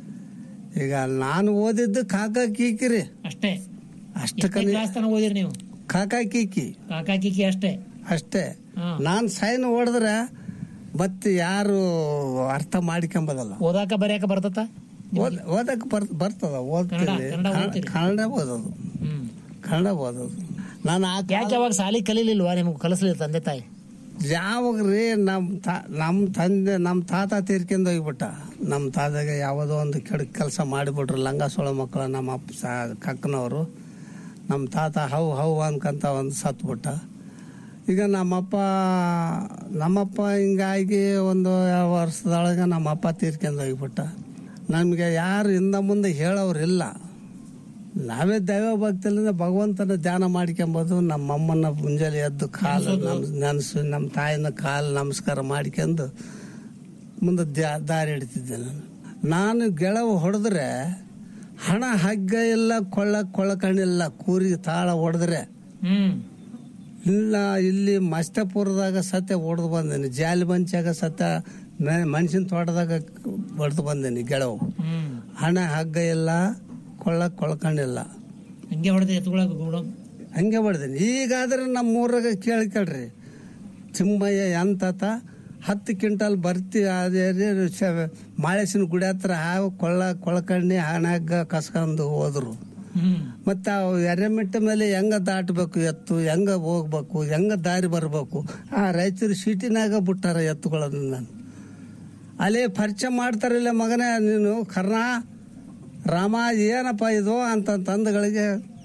ಈಗ ನಾನು ಓದಿದ್ದು ಕಾಕಾ ಕೀಕಿರಿ ಅಷ್ಟೇ ಅಷ್ಟಕ್ಕೆ ಕ್ಲಾಸ್ ತನಕ ಓದಿರಿ ನೀವು ಕಾಕಾ ಕೀಕಿ ಕಾಕಾ ಕಿಕ್ಕಿ ಅಷ್ಟೇ ಅಷ್ಟೇ ಹಾ. ನಾನು ಸೈನ್ ಹೊಡೆದ್ರೆ ಮತ್ತೆ ಯಾರು ಅರ್ಥ ಮಾಡ್ಕೊಂಬದಲ್ಲ ಓದಾಕ ಬರೆಯಾಕ ಬರ್ತತ ಓದ್- ಓದಕ್ ಬರ್ ಬರ್ತದ ಓದ್ತೀನಿ ಕನ್ನಡ ಓದ್ತೀರಿ? ಕನ್ನಡ ಓದೋದು ಕನ್ನಡ ಓದೋದು ನಾನು ಆ ಯಾಕೆ ಅವಾಗ ಸಾಲಿ ಕಲೀಲಿಲ್ವಾ ನಿಮ್ಗೆ ಕಲಿಸ್ಲಿಲ್ಲ ತಂದೆ ತಾಯಿ ಯಾವಾಗ ರೀ ನಮ್ಮ ತಾ ನಮ್ಮ ತಂದೆ ನಮ್ಮ ತಾತ ತೀರ್ಕೊಂಡು ಹೋಗ್ಬಿಟ್ಟ ನಮ್ಮ ತಾತಗೆ ಯಾವುದೋ ಒಂದು ಕೆಡಕ್ ಕೆಲಸ ಮಾಡಿಬಿಟ್ರು ಲಂಗ ಸೊಳ ಮಕ್ಕಳು ನಮ್ಮ ಅಪ್ಪ ಸಾ ಕಕ್ಕನವರು ನಮ್ಮ ತಾತ ಹೌ ಹೌ ಅನ್ಕಂತ ಒಂದು ಸತ್ಬಿಟ್ಟ ಈಗ ನಮ್ಮಪ್ಪ ನಮ್ಮಪ್ಪ ಹಿಂಗಾಗಿ ಒಂದು ವರ್ಷದೊಳಗೆ ನಮ್ಮಪ್ಪ ತೀರ್ಕೊಂಡು ಹೋಗ್ಬಿಟ್ಟ ನಮಗೆ ಯಾರು ಹಿಂದ ಮುಂದೆ ಹೇಳೋರಿಲ್ಲ ನಾವೇ ದೈವ ಭಕ್ತಿಯಿಂದ ಭಗವಂತನ ಧ್ಯಾನ ಮಾಡ್ಕೊಂಬೋದು ನಮ್ಮ ಅಮ್ಮನ ಮುಂಜಾನೆ ಎದ್ದು ಕಾಲು ನಮ್ ನೆನೆಸು ನಮ್ಮ ತಾಯಿನ ಕಾಲು ನಮಸ್ಕಾರ ಮಾಡ್ಕೊಂಡು ಮುಂದೆ ದ್ಯಾ- ದಾರಿ ಹಿಡಿತಿದ್ದೆ ನಾನು ನಾನು ಗೆಳವು ಹೊಡೆದ್ರೆ ಹಣ ಹಗ್ಗ ಇಲ್ಲ ಕೊಳ್ಳ ಕೊಳಕಣಿಲ್ಲ ಕೂರಿಗೆ ತಾಳ ಹೊಡೆದ್ರೆ ಹ್ಮ್ ಇಲ್ಲ ಇಲ್ಲಿ ಮಸ್ತಪುರದಾಗ ಸತ್ಯ ಹೊಡೆದು ಬಂದೇನಿ ಜಾಲಿ ಮಂಚಾಗ ಸತ್ಯ ಮನುಷ್ಯನ ತೋಟದಾಗ ಹೊಡೆದು ಬಂದೇನಿ ಗೆಳವು ಹ್ಮ್ ಹಣ ಹಗ್ಗ ಇಲ್ಲ ಕೊಳ್ಳ ಕೊಳ್ಕೊಂಡಿಲ್ಲ ಹಂಗೆ ಹೊಡೆದ ಎತ್ಕೊಳಕ್ ಗೂಡ ಹಂಗೆ ಹೊಡೆದೀನಿ ಈಗಾದ್ರೆ ನಮ್ಮ ಊರಾಗ ಕೇಳ್ಕೊಳ್ರಿ ಚಿಮ್ಮಯ್ಯ ಎಂತತ ಹತ್ತು ಕ್ವಿಂಟಲ್ ಬರ್ತಿ ಅದೇ ಮಾಳೇಸಿನ ಗುಡಿ ಹತ್ರ ಹಾವು ಕೊಳ್ಳ ಕೊಳ್ಕಣ್ಣಿ ಹಣ ಹಗ್ಗ ಕಸ್ಕೊಂಡು ಹೋದ್ರು ಹ್ಮ್ ಮತ್ತೆ ಅವು ಎರೆಮೆಟ್ಟ ಮೇಲೆ ಹೆಂಗ ದಾಟಬೇಕು ಎತ್ತು ಹೆಂಗ ಹೋಗ್ಬೇಕು ಹೆಂಗ ದಾರಿ ಬರಬೇಕು ಆ ರೈತರು ಸೀಟಿನಾಗ ಬಿಟ್ಟಾರ ಎತ್ತುಗಳನ್ನು ನಾನು ಅಲ್ಲೇ ಪರಿಚಯ ಮಾಡ್ತಾರಿಲ್ಲ ಮಗನೇ ನೀನು ಕರ್ಣ ರಾಮ ಏನಪ್ಪ ಇದು ಅಂತ ತಂದಗಳಿಗೆ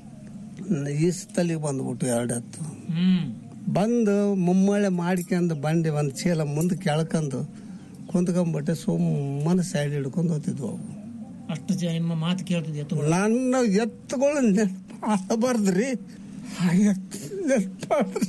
ಈಸ್ತಲಿಗೆ ಬಂದ್ಬಿಟ್ಟು ಎರಡು ಎತ್ತು ಹ್ಮ್ ಬಂದು ಮುಮ್ಮಳೆ ಮಾಡ್ಕೊಂಡು ಬಂಡಿ ಒಂದು ಚೀಲ ಮುಂದೆ ಕೆಳ್ಕೊಂಡು ಕುಂತ್ಕೊಂಡ್ಬಿಟ್ಟೆ ಸುಮ್ಮನೆ ಸೈಡ್ ಹಿಡ್ಕೊಂಡು ಹೋಗ್ತಿದ್ವು ಅವು ಅಷ್ಟು ಜ- ನಿಮ್ಮ ಮಾತು ಕೇಳ್ತಿದ್ದೆ ಎತ್ತುಗಳು ನನ್ನ ಎತ್ತುಗಳು ನೆನಪಾಗಬಾರ್ದ್ರಿ ಆ ಎತ್ತು ನೆನಪಾಡ್ರಿ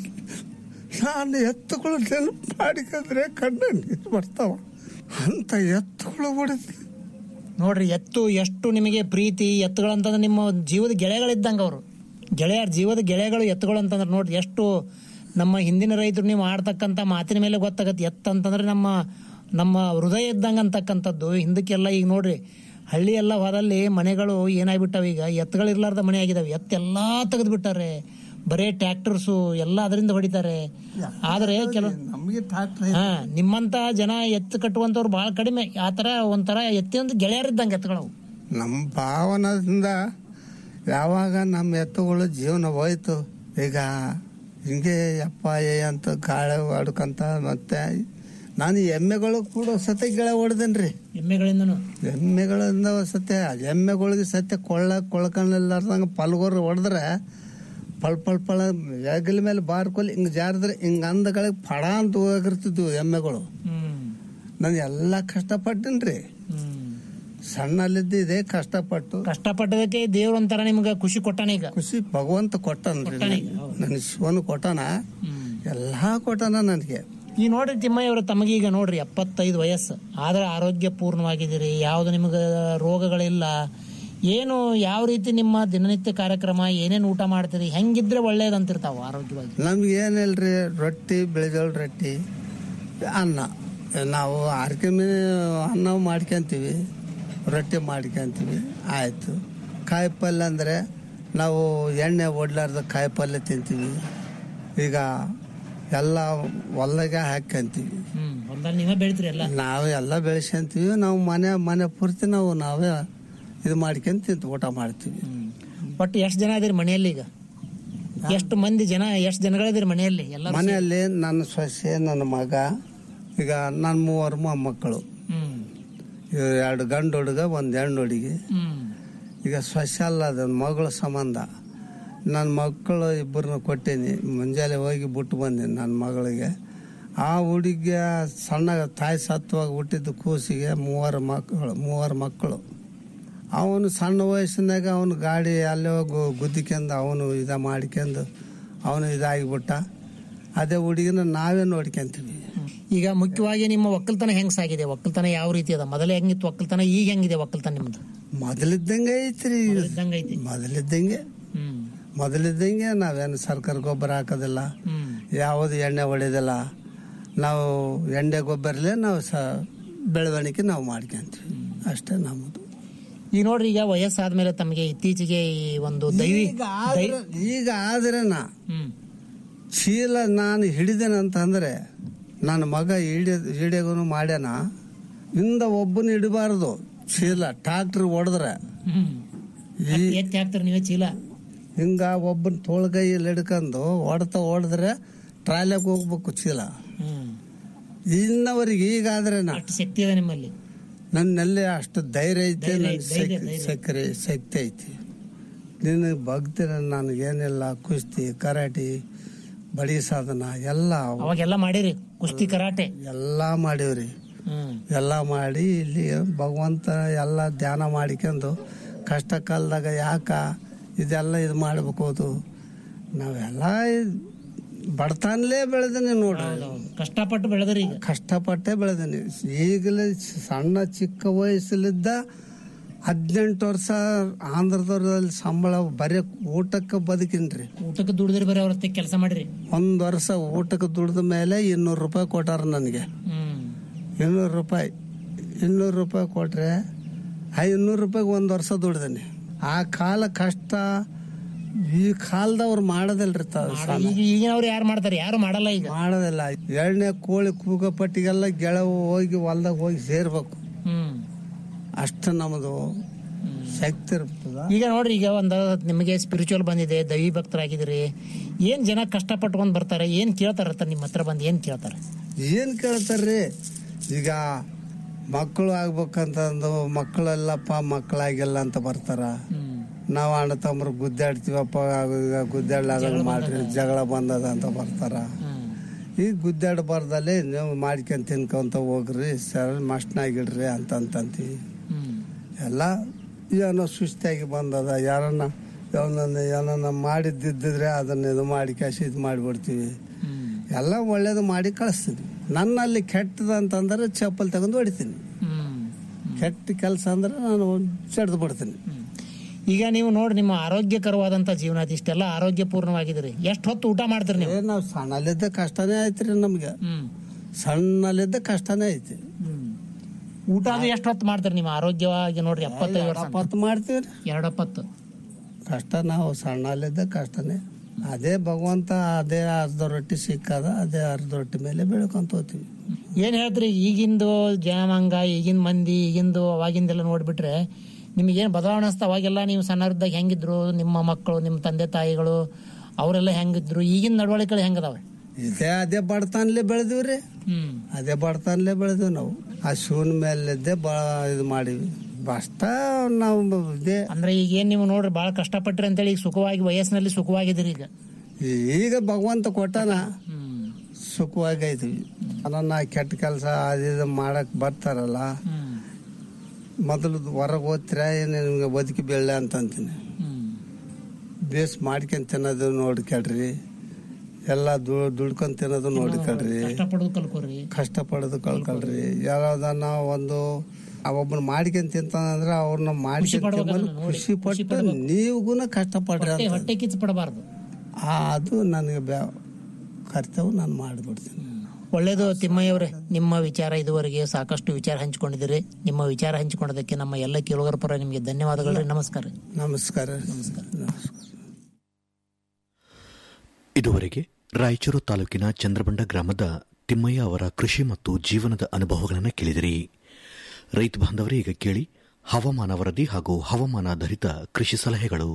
ನಾನು ಎತ್ತುಗಳು ನೆನಪು ಮಾಡಿಕೊಂಡ್ರೆ ಕಣ್ಣ ನೀರು ಬರ್ತಾವ ಅಂತ ಎತ್ತುಗಳು ಹೊಡೆದ್ರಿ ನೋಡ್ರಿ ಎತ್ತು ಎಷ್ಟು ನಿಮಗೆ ಪ್ರೀತಿ ಎತ್ತುಗಳಂತಂದ್ರೆ ನಿಮ್ಮ ಜೀವದ ಗೆಳೆಗಳಿದ್ದಂಗೆ ಅವರು ಗೆಳೆಯರ ಜೀವದ ಗೆಳೆಗಳು ಎತ್ತುಗಳು ಅಂತಂದ್ರೆ ನೋಡ್ರಿ ಎಷ್ಟು ನಮ್ಮ ಹಿಂದಿನ ರೈತರು ನೀವು ಆಡ್ತಕ್ಕಂಥ ಮಾತಿನ ಮೇಲೆ ಗೊತ್ತಾಗತ್ತೆ ಎತ್ತು ಅಂತಂದ್ರೆ ನಮ್ಮ ನಮ್ಮ ಹೃದಯ ಇದ್ದಂಗೆ ಅಂತಕ್ಕಂಥದ್ದು ಹಿಂದಕ್ಕೆಲ್ಲ ಈಗ ನೋಡ್ರಿ ಹಳ್ಳಿ ಎಲ್ಲ ಹೋದಲ್ಲಿ ಮನೆಗಳು ಏನಾಗ್ಬಿಟ್ಟಾವ ಈಗ ಎತ್ತುಗಳು ಇರ್ಲಾರ್ದ ಮನೆ ಆಗಿದಾವೆ ಎತ್ತೆಲ್ಲ ತೆಗೆದು ಬಿಟ್ಟಾರೆ ಬರೇ ಟ್ರ್ಯಾಕ್ಟರ್ಸು ಎಲ್ಲ ಅದರಿಂದ ಹೊಡಿತಾರೆ ಆದರೆ ಕೆಲವು ನಮಗೆ ಟ್ರಾಕ್ಟರ್ ಹಾ ನಿಮ್ಮಂತ ಜನ ಎತ್ತು ಕಟ್ಟುವಂತವ್ರು ಬಹಳ ಕಡಿಮೆ ಆ ತರ ಒಂಥರ ಎತ್ತಿನಂತ ಗೆಳೆಯರಿದ್ದಂಗೆ ಎತ್ತುಗಳು ನಮ್ಮ ಭಾವನದಿಂದ ಯಾವಾಗ ನಮ್ಮ ಎತ್ತುಗಳು ಜೀವನ ಹೋಯ್ತು ಈಗ ಹಿಂಗೆ ಅಪ್ಪ ಏ ಅಂತ ಗಾಳಿ ಹೊಡ್ಕಂತ ಮತ್ತೆ ನಾನು ಎಮ್ಮೆಗಳು ಕೂಡ ಸತ್ಯ ಗೆಳೆ ಹೊಡೆದೇನ್ರಿ ಎಮ್ಮೆಗಳಿಂದನು ಎಮ್ಮೆಗಳಿಂದ ಸತ್ಯ ಎಮ್ಮೆಗಳಿಗೆ ಸತ್ಯ ಕೊಳ್ಳ ಕೊಳ್ಕೊಳ್ಳಾರ್ದಂಗ ಪಲ್ಗೋರು ಹೊಡೆದ್ರೆ ಪಳ್ ಪಳ್ ಪಳ ಹೆಗಲ ಮೇಲೆ ಬಾರ್ಕೊಲ್ಲಿ ಹಿಂಗ್ ಜಾರಿದ್ರೆ ಹಿಂಗ್ ಅಂದಗಳಿಗೆ ಫಡ ಅಂತ ಹೋಗಿರ್ತಿದ್ವು ಎಮ್ಮೆಗಳು ಹ್ಮ್ ನಾನು ಎಲ್ಲ ಕಷ್ಟಪಟ್ಟಿನ್ರಿ ಹ್ಮ್ ಸಣ್ಣಲ್ಲಿದ್ದ ಇದೆ ಕಷ್ಟಪಟ್ಟು ಕಷ್ಟಪಟ್ಟದಕ್ಕೆ ದೇವ್ರ ಒಂಥರ ನಿಮ್ಗೆ ಖುಷಿ ಕೊಟ್ಟಾನ ಈಗ ಖುಷಿ ಭಗವಂತ ಕೊಟ್ಟನ್ರಿ ಕೊಟ್ಟಾನೆ, ನನ್ನ ಶಿವನು ಕೊಟ್ಟಾನ ಹ್ಮ್ ಎಲ್ಲಾ ಕೊಟ್ಟಾನ ನನಗೆ ಈ ನೋಡ್ರಿ ತಿಮ್ಮಯ್ಯ ಅವರು ತಮಗೀಗ ನೋಡ್ರಿ ಎಪ್ಪತ್ತೈದು ವಯಸ್ಸು ಆದ್ರೆ ಆರೋಗ್ಯ ಪೂರ್ಣವಾಗಿದ್ದೀರಿ ಯಾವುದು ನಿಮ್ಗೆ ರೋಗಗಳಿಲ್ಲ ಏನು ಯಾವ ರೀತಿ ನಿಮ್ಮ ದಿನನಿತ್ಯ ಕಾರ್ಯಕ್ರಮ ಏನೇನು ಊಟ ಮಾಡ್ತೀರಿ ಹೆಂಗಿದ್ರೆ ಒಳ್ಳೇದಂತಿರ್ತಾವ ಆರೋಗ್ಯವಾಗಿ ನಮ್ಗೆ ಏನಿಲ್ರಿ ರೊಟ್ಟಿ ಬೆಳೆಜೋಳ ರೊಟ್ಟಿ ಅನ್ನ ನಾವು ಆರ್ಕೆ ಮೇಲೆ ಅನ್ನ ಮಾಡ್ಕೊಂತೀವಿ ರೊಟ್ಟಿ ಮಾಡ್ಕೊಂತೀವಿ ಆಯಿತು ಕಾಯಿ ಪಲ್ಯ ಅಂದರೆ ನಾವು ಎಣ್ಣೆ ಒಡ್ಲಾರ್ದ ಕಾಯಿ ಪಲ್ಯ ತಿಂತೀವಿ ಈಗ ಎಲ್ಲ ಹೊಲ್ದಾಗೆ ಹಾಕ್ಯಂತೀವಿ ಹ್ಮ್ ಹೊಲ್ದಲ್ಲಿ ನೀವೇ ಬೆಳಿತೀರಿ ಎಲ್ಲ ನಾವು ಎಲ್ಲ ಬೆಳೆಸ್ಕೊಂತೀವಿ ನಾವು ಮನೆ ಮನೆ ಪೂರ್ತಿ ನಾವು ನಾವೇ ಇದು ಮಾಡ್ಕೊಂತ ತಿಂತು ಊಟ ಮಾಡ್ತೀವಿ ಒಟ್ಟು ಎಷ್ಟು ಜನ ಇದೀರಿ ಮನೆಯಲ್ಲಿ ಈಗ ಎಷ್ಟು ಮಂದಿ ಜನ ಎಷ್ಟು ಜನಗಳಿದ್ದೀರಿ ಮನೆಯಲ್ಲಿ ಎಲ್ಲ ಮನೆಯಲ್ಲಿ ನನ್ನ ಸೊಸೆ ನನ್ನ ಮಗ ಈಗ ನನ್ನ ಮೂವರು ಮೊಮ್ಮಕ್ಕಳು ಹ್ಮ್ ಇವ್ ಎರಡು ಗಂಡು ಹುಡುಗ ಒಂದು ಹೆಣ್ಣು ಹುಡುಗಿ ಹ್ಮ್ ಈಗ ಸೊಸೆ ಅಲ್ಲ ಅದು ಮಗಳ ಸಂಬಂಧ ನನ್ನ ಮಕ್ಕಳು ಇಬ್ಬರನ್ನ ಕೊಟ್ಟೀನಿ ಮುಂಜಾನೆ ಹೋಗಿ ಬಿಟ್ಟು ಬಂದೀನಿ ನನ್ನ ಮಗಳಿಗೆ ಆ ಹುಡುಗಿಯ ಸಣ್ಣ ತಾಯಿ ಸತ್ವಾಗ ಹುಟ್ಟಿದ್ದು ಕೂಸಿಗೆ ಮೂವರು ಮಕ್ಕಳು ಮೂವರು ಮಕ್ಕಳು ಅವನು ಸಣ್ಣ ವಯಸ್ಸಿನಾಗ ಅವನು ಗಾಡಿ ಅಲ್ಲೇ ಹೋಗಿ ಗುದ್ದಿಕೊಂಡು ಅವನು ಇದ ಮಾಡ್ಕೊಂಡು ಅವನು ಇದಾಗಿಬಿಟ್ಟ ಅದೇ ಹುಡುಗಿನ ನಾವೇ ನೋಡ್ಕೊಂತೀವಿ ಈಗ ಮುಖ್ಯವಾಗಿ ನಿಮ್ಮ ಒಕ್ಕಲ್ತನ ಹೆಂಗ್ ಸಾಗಿದೆ ಒಕ್ಕಲ್ತನ ಯಾವ ರೀತಿ ಅದ ಮೊದಲೇ ಹೆಂಗಿತ್ತು ಒಕ್ಕಲ್ತನ ಈಗ ಹೆಂಗಿದೆ ಒಕ್ಕಲ್ತನ ನಿಮ್ದು ಮೊದಲಿದ್ದಂಗೆ ಐತ್ರಿ ಇದ್ದಂಗೆ ಐತಿ ಮೊದಲಿದ್ದಂಗೆ ಹ್ಮ್ ಮೊದಲಿದ್ದಂಗೆ ನಾವೇನು ಸರ್ಕಾರ ಗೊಬ್ಬರ ಹಾಕೋದಿಲ್ಲ ಹ್ಮ್ ಯಾವುದು ಎಣ್ಣೆ ಹೊಡೆಯೋದಿಲ್ಲ ನಾವು ಎಣ್ಣೆ ಗೊಬ್ಬರಲೇ ನಾವು ಸ ಬೆಳವಣಿಗೆ ನಾವು ಮಾಡ್ಕೊಂತೀವಿ ಅಷ್ಟೇ ನಮ್ಮದು ಈಗ ನೋಡ್ರಿ ಈಗ ವಯಸ್ಸಾದ್ಮೇಲೆ ತಮಗೆ ಇತ್ತೀಚೆಗೆ ಈ ಒಂದು ದೈವಿ ಈಗ ಆದ್ರೆ ಈಗ ಆದ್ರೆ ನಾ ಹ್ಮ್ ಚೀಲ ನಾನು ಹಿಡಿದೇನೆ ಅಂತಂದ್ರೆ ನನ್ನ ಮಗ ಹಿಡಿಯ ಹಿಡಿಯೋನು ಮಾಡ್ಯಾನ ಇಂದ ಒಬ್ಬನ ಹಿಡಿಬಾರ್ದು ಚೀಲ ಟ್ರಾಕ್ಟರ್ ಹೊಡೆದ್ರೆ ಹ್ಮ್ ಈ ಎತ್ತಿ ಹಾಕ್ತಾರ ನೀವೇ ಚೀಲ ಹಿಂಗ ಒಬ್ಬನ ತೋಳ್ಗೈಯಲ್ಲಿ ಹಿಡ್ಕೊಂಡು ಹೊಡ್ತಾ ಹೊಡೆದ್ರೆ ಟ್ರಾಲಿಯಾಗ ಹೋಗ್ಬೇಕು ಚೀಲ ಇನ್ನವರಿಗೆ ಈಗಾದ್ರೆ ನಾ ಅಷ್ಟು ಶಕ್ತಿ ಇದೆ ನಿಮ್ಮಲ್ಲಿ ನನ್ನಲ್ಲಿ ಅಷ್ಟು ಧೈರ್ಯ ಐತೆ ಧೈರ್ಯ, ನನ್ ಧೈರ್ಯ, ಶಕ್- ಧೈರ್ಯ. ಸಕ್ಕರೆ ಶಕ್ತಿ ಐತಿ ನಿನಗೆ ಭಕ್ತಿರ ನನಗೇನಿಲ್ಲ ಕುಸ್ತಿ ಕರಾಟಿ ಬಡಿ ಸಾಧನ ಎಲ್ಲ ಅವಾಗೆಲ್ಲ ಮಾಡಿರಿ ಕುಸ್ತಿ ಕರಾಟೆ ಎಲ್ಲ ಮಾಡೀವ್ರಿ ಹ್ಮ್ ಎಲ್ಲ ಮಾಡಿ ಇಲ್ಲಿ ಭಗವಂತ ಎಲ್ಲ ಧ್ಯಾನ ಮಾಡಿಕೊಂಡು ಕಷ್ಟ ಕಾಲದಾಗ ಯಾಕ ಇದೆಲ್ಲ ಇದು ಮಾಡ್ಬೇಕು ಅದು ನಾವೆಲ್ಲ ಬಡತನಲೇ ಬೆಳೆದೀನಿ ನೋಡ್ರಿ ಕಷ್ಟಪಟ್ಟು ಬೆಳೆದ್ರಿ ಈಗ ಕಷ್ಟಪಟ್ಟೆ ಬೆಳೆದೀನಿ ಈಗಲೇ ಸಣ್ಣ ಚಿಕ್ಕ ವಯಸ್ಸಲ್ಲಿದ್ದ ಹದಿನೆಂಟು ವರ್ಷ ಆಂಧ್ರದವ್ರಲ್ಲಿ ಸಂಬಳ ಬರೀ ಊಟಕ್ಕೆ ಬದುಕಿನ್ರಿ ಊಟಕ್ಕೆ ದುಡಿದ್ರಿ ಬರೀ ಅವ್ರ ಕೆಲಸ ಮಾಡಿರಿ ಒಂದು ವರ್ಷ ಊಟಕ್ಕೆ ದುಡಿದ ಮೇಲೆ ಇನ್ನೂರು ರೂಪಾಯಿ ಕೊಟ್ಟಾರ ನನಗೆ ಹ್ಮ್ ಇನ್ನೂರು ರೂಪಾಯಿ ಇನ್ನೂರು ರೂಪಾಯಿ ಕೊಟ್ರೆ ಆ ಇನ್ನೂರು ರೂಪಾಯಿಗೆ ಒಂದು ವರ್ಷ ದುಡ್ದೀನಿ ಆ ಕಾಲ ಕಷ್ಟ ಈ ಕಾಲದವ್ರು ಮಾಡೋದಿಲ್ರಿ ತಾವು ಸಾಲ. ಈಗ ಈಗಿನವ್ರು ಯಾರು ಮಾಡ್ತಾರೆ ಯಾರು ಮಾಡಲ್ಲ ಈಗ ಮಾಡೋದಿಲ್ಲ ಎರಡನೇ ಕೋಳಿ ಕೂಗಪಟ್ಟಿಗೆಲ್ಲ ಗೆಳವು ಹೋಗಿ ಹೊಲ್ದಾಗ ಹೋಗಿ ಸೇರ್ಬೇಕು ಹ್ಮ್ ಅಷ್ಟು ನಮ್ಮದು ಶಕ್ತಿ ಇರ್ತದ ಈಗ ನೋಡ್ರಿ ಈಗ ಒಂದು ನಿಮಗೆ ಸ್ಪಿರಿಚುವಲ್ ಬಂದಿದೆ ದೈವಿ ಭಕ್ತರಾಗಿದ್ದೀರಿ ಏನ್ ಜನ ಕಷ್ಟಪಟ್ಕೊಂಡ್ ಬರ್ತಾರೆ ಏನ್ ಕೇಳ್ತಾರ ನಿಮ್ಮ ಹತ್ರ ಬಂದು ಏನ್ ಕೇಳ್ತಾರೆ ಏನ್ ಕೇಳ್ತಾರ್ರಿ ಈಗ ಮಕ್ಕಳು ಆಗ್ಬೇಕಂತಂದು ಮಕ್ಕಳೆಲ್ಲಪ್ಪ ಮಕ್ಕಳಾಗಿಲ್ಲ ಅಂತ ಬರ್ತಾರ ನಾವು ಅಣ್ಣ ತಮ್ಮರು ಗುದ್ದಾಡ್ತೀವಪ್ಪ ಈಗ ಗುದ್ದಾಡ್ಲಾಗ ಮಾಡ್ರಿ ಜಗಳ ಬಂದದ ಅಂತ ಬರ್ತಾರ ಈಗ ಗುದ್ದಾಡಬಾರ್ದಲ್ಲಿ ನೀವು ಮಾಡ್ಕೊಂಡ್ ತಿನ್ಕೊಂತ ಹೋಗ್ರಿ ಸರ್ ಮಸ್ಟ್ನಾಗಿಡ್ರಿ ಅಂತಂತೀವಿ ಎಲ್ಲ ಏನೋ ಸುಸ್ತಾಗಿ ಬಂದದ ಯಾರನ್ನ ಯಾವನ್ನ ಏನನ್ನ ಮಾಡಿದ್ದಿದ್ರೆ ಅದನ್ನ ಇದು ಮಾಡಿ ಕ್ಯಾಶ್ ಇದು ಮಾಡಿಬಿಡ್ತೀವಿ ಎಲ್ಲ ಒಳ್ಳೇದು ಮಾಡಿ ಕಳಿಸ್ತೀನಿ ನನ್ನಲ್ಲಿ ಕೆಟ್ಟದ ಅಂತಂದ್ರೆ ಚಪ್ಪಲ್ ತಗೊಂಡು ಹೊಡಿತೀನಿ ಕೆಟ್ಟ ಕೆಲಸ ಅಂದ್ರೆ ನಾನು ಚೆಡ್ದು ಬಿಡ್ತೀನಿ ಈಗ ನೀವು ನೋಡಿ ನಿಮ್ಮ ಆರೋಗ್ಯಕರವಾದಂತ ಜೀವನ ಐತಿ ಇಷ್ಟೆಲ್ಲ ಆರೋಗ್ಯಪೂರ್ಣವಾಗಿದ್ದೀರಿ ಎಷ್ಟು ಹೊತ್ತು ಊಟ ಮಾಡ್ತೀರಿ ನೀವು ಏ ನಾವು ಸಣ್ಣಲ್ಲಿದ್ದ ಕಷ್ಟನೇ ಐತ್ರಿ ನಮ್ಗೆ ಹ್ಮ್ ಸಣ್ಣಲ್ಲಿದ್ದ ಕಷ್ಟನೇ ಐತಿ ಊಟ ಅದು ಎಷ್ಟು ಹೊತ್ತು ಮಾಡ್ತೀರಿ ನಿಮ್ಮ ಆರೋಗ್ಯವಾಗಿ ನೋಡ್ರಿ ಎಪ್ಪತ್ತೈದು ವರ್ಷ ಎಪ್ಪತ್ತು ಮಾಡ್ತೀವಿ ಎರಡು ಎಪ್ಪತ್ತು ಕಷ್ಟ ನಾವು ಸಣ್ಣಲ್ಲಿದ್ದ ಕಷ್ಟನೇ ಅದೇ ಭಗವಂತ ಅದೇ ಅರ್ಧ ರೊಟ್ಟಿ ಸಿಕ್ಕದ ಅದೇ ಅರ್ಧ ರೊಟ್ಟಿ ಮೇಲೆ ಬೆಳ್ಕೊಂತ ಹೋಗ್ತೀವಿ ಏನ್ ಹೇಳ್ತೀರಿ ಈಗಿಂದು ಜನಾಂಗ ಈಗಿನ ಮಂದಿ ಈಗಿಂದು ಅವಾಗಿಂದೆಲ್ಲ ನೋಡ್ಬಿಟ್ರೆ ನಿಮ್ಗೆ ಏನ್ ಬದಲಾವಣೆ ಅನ್ಸ್ತಾ ಅವಾಗೆಲ್ಲ ನೀವು ಸಣ್ಣರಿದ್ದಾಗ ಹೆಂಗಿದ್ರು ನಿಮ್ಮ ಮಕ್ಕಳು ನಿಮ್ಮ ತಂದೆ ತಾಯಿಗಳು ಅವರೆಲ್ಲ ಹೆಂಗಿದ್ರು ಈಗಿನ ನಡವಳಿಕೆಗಳು ಹೆಂಗದಾವೆ ಇದೇ ಅದೇ ಬಡತನಲ್ಲೇ ಬೆಳೆದಿವ್ರಿ ಹ್ಮ್ ಅದೇ ಬಡತನಲ್ಲೇ ಬೆಳೆದಿವಿ ನಾವು ಆ ಶಿವನ ಮೇಲಿದ್ದೆ ಬಾ ಇದು ಮಾಡಿವಿ ಅಷ್ಟ ನಾವು ಇದೇ ಅಂದ್ರೆ ಈಗ ಏನ್ ನೀವು ನೋಡ್ರಿ ಬಹಳ ಕಷ್ಟಪಟ್ರಿ ಅಂತೇಳಿ ಈಗ ಸುಖವಾಗಿ ವಯಸ್ಸಿನಲ್ಲಿ ಸುಖವಾಗಿದ್ದೀರಿ ಈಗ ಈಗ ಭಗವಂತ ಕೊಟ್ಟಾನ ಹ್ಮ್ ಸುಖವಾಗಿ ಐತಿವಿ ನನ್ನ ಕೆಟ್ಟ ಕೆಲಸ ಅದು ಇದು ಮಾಡಕ್ ಬರ್ತಾರಲ್ಲ ಹ್ಮ್ ಮೊದಲು ಹೊರಗೆ ಓದ್ತೀರ ಏನು ನಿಮ್ಗೆ ಬದುಕಿ ಬೆಳ್ಳೆ ಅಂತ ಅಂತೀನಿ ಹ್ಮ್ ಬೇಸ್ ಮಾಡ್ಕೊಂಡ್ ತಿನ್ನೋದು ನೋಡ್ಕೊಳ್ರಿ ಎಲ್ಲ ದು- ದುಡ್ಕೊಂಡ್ ತಿನ್ನೋದು ನೋಡ್ಕೊಳ್ರಿ ಕಷ್ಟಪಡೋದು ಕಲ್ಕೋರಿ ಕಷ್ಟಪಡೋದು ಕಳ್ಕೊಳ್ರಿ ಯಾವ್ದನ್ನ ಒಂದು ಒಬ್ಬನ ಮಾಡ್ಕೊಂಡ್ ತಿಂತಾನಂದ್ರೆ ಅವ್ರನ್ನ ಮಾಡ್ಕೊಂಡ್ ಪಡ್ಬೇಕಲ್ಲ ತಿನ್ನೋದು ನೋಡಿ, ಖುಷಿ ಖುಷಿ ಪಟ್ಟು ನೀವುಗುನ ಕಷ್ಟಪಡ್ರಿ ಹೊಟ್ಟೆ ಅಂತ ಹೊಟ್ಟೆ ಕಿಚ್ಚು ಪಡಬಾರ್ದು ಆ, ಅದು ನನಗೆ ಬ್ಯಾ ಕರ್ತವ್ಯ ನಾನು ಮಾಡಿಬಿಡ್ತೀನಿ ಒಳ್ಳೇದು ತಿಮ್ಮಯ್ಯವ್ರೆ ನಿಮ್ಮ ವಿಚಾರ ಇದುವರೆಗೆ ಸಾಕಷ್ಟು ವಿಚಾರ ಹಂಚಿಕೊಂಡಿದ್ದೀರಿ ನಿಮ್ಮ ವಿಚಾರ ಹಂಚಿಕೊಂಡದಕ್ಕೆ ನಮ್ಮ ಎಲ್ಲ ಕೇಳುಗರ ಪರ ನಿಮಗೆ ಧನ್ಯವಾದಗಳು ರೀ ನಮಸ್ಕಾರ ನಮಸ್ಕಾರ ನಮಸ್ಕಾರ ಇದುವರೆಗೆ ರಾಯಚೂರು ತಾಲೂಕಿನ ಚಂದ್ರಬಂಡ ಗ್ರಾಮದ ತಿಮ್ಮಯ್ಯ ಅವರ ಕೃಷಿ ಮತ್ತು ಜೀವನದ ಅನುಭವಗಳನ್ನು ಕೇಳಿದಿರಿ ರೈತ ಬಾಂಧವರೇ ಈಗ ಕೇಳಿ ಹವಾಮಾನ ವರದಿ ಹಾಗೂ ಹವಾಮಾನಾಧಾರಿತ ಕೃಷಿ ಸಲಹೆಗಳು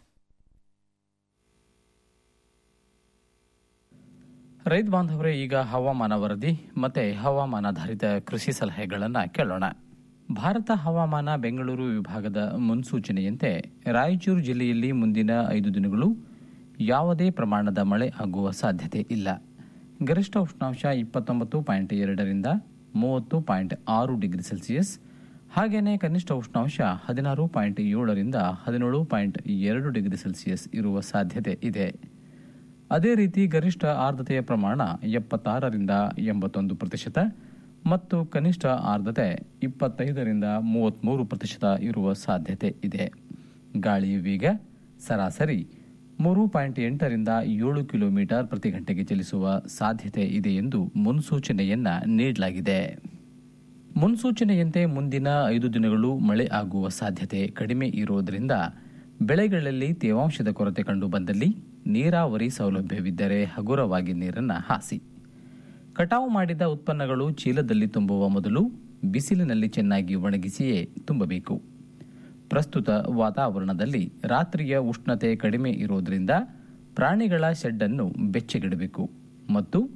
ರೈತ ಬಾಂಧವರೇ ಈಗ ಹವಾಮಾನ ವರದಿ ಮತ್ತೆ ಹವಾಮಾನಾಧಾರಿತ ಕೃಷಿ ಸಲಹೆಗಳನ್ನು ಕೇಳೋಣ ಭಾರತ ಹವಾಮಾನ ಬೆಂಗಳೂರು ವಿಭಾಗದ ಮುನ್ಸೂಚನೆಯಂತೆ ರಾಯಚೂರು ಜಿಲ್ಲೆಯಲ್ಲಿ ಮುಂದಿನ ಐದು ದಿನಗಳು ಯಾವುದೇ ಪ್ರಮಾಣದ ಮಳೆ ಆಗುವ ಸಾಧ್ಯತೆ ಇಲ್ಲ ಗರಿಷ್ಠ ಉಷ್ಣಾಂಶ ಇಪ್ಪತ್ತೊಂಬತ್ತು ಪಾಯಿಂಟ್ ಎರಡರಿಂದ ಮೂವತ್ತು ಪಾಯಿಂಟ್ ಆರು ಡಿಗ್ರಿ ಸೆಲ್ಸಿಯಸ್ ಹಾಗೆಯೇ ಕನಿಷ್ಠ ಉಷ್ಣಾಂಶ ಹದಿನಾರು ಪಾಯಿಂಟ್ ಏಳರಿಂದ ಹದಿನೇಳು ಪಾಯಿಂಟ್ ಎರಡು ಡಿಗ್ರಿ ಸೆಲ್ಸಿಯಸ್ ಇರುವ ಸಾಧ್ಯತೆ ಇದೆ ಅದೇ ರೀತಿ ಗರಿಷ್ಠ ಆರ್ದ್ರತೆಯ ಪ್ರಮಾಣ ಎಪ್ಪತ್ತಾರರಿಂದ ಎಂಬತ್ತೊಂದು ಪ್ರತಿಶತ ಮತ್ತು ಕನಿಷ್ಠ ಆರ್ದ್ರತೆ ಇಪ್ಪತ್ತೈದರಿಂದ ಮೂವತ್ತ್ಮೂರು ಪ್ರತಿಶತ ಇರುವ ಸಾಧ್ಯತೆ ಇದೆ ಗಾಳಿಯ ವೇಗ ಸರಾಸರಿ ಮೂರು ಪಾಯಿಂಟ್ ಎಂಟರಿಂದ ಏಳು ಕಿಲೋಮೀಟರ್ ಪ್ರತಿ ಗಂಟೆಗೆ ಚಲಿಸುವ ಸಾಧ್ಯತೆ ಇದೆ ಎಂದು ಮುನ್ಸೂಚನೆಯನ್ನ ನೀಡಲಾಗಿದೆ ಮುನ್ಸೂಚನೆಯಂತೆ ಮುಂದಿನ ಐದು ದಿನಗಳು ಮಳೆ ಆಗುವ ಸಾಧ್ಯತೆ ಕಡಿಮೆ ಇರುವುದರಿಂದ ಬೆಳೆಗಳಲ್ಲಿ ತೇವಾಂಶದ ಕೊರತೆ ಕಂಡು ಬಂದಲ್ಲಿ ನೀರಾವರಿ ಸೌಲಭ್ಯವಿದ್ದರೆ ಹಗುರವಾಗಿ ನೀರನ್ನು ಹಾಸಿ ಕಟಾವು ಮಾಡಿದ ಉತ್ಪನ್ನಗಳು ಚೀಲದಲ್ಲಿ ತುಂಬುವ ಮೊದಲು ಬಿಸಿಲಿನಲ್ಲಿ ಚೆನ್ನಾಗಿ ಒಣಗಿಸಿಯೇ ತುಂಬಬೇಕು ಪ್ರಸ್ತುತ ವಾತಾವರಣದಲ್ಲಿ ರಾತ್ರಿಯ ಉಷ್ಣತೆ ಕಡಿಮೆ ಇರುವುದರಿಂದ ಪ್ರಾಣಿಗಳ ಶೆಡ್ಡನ್ನು ಬೆಚ್ಚಗಿಡಬೇಕು ಮತ್ತು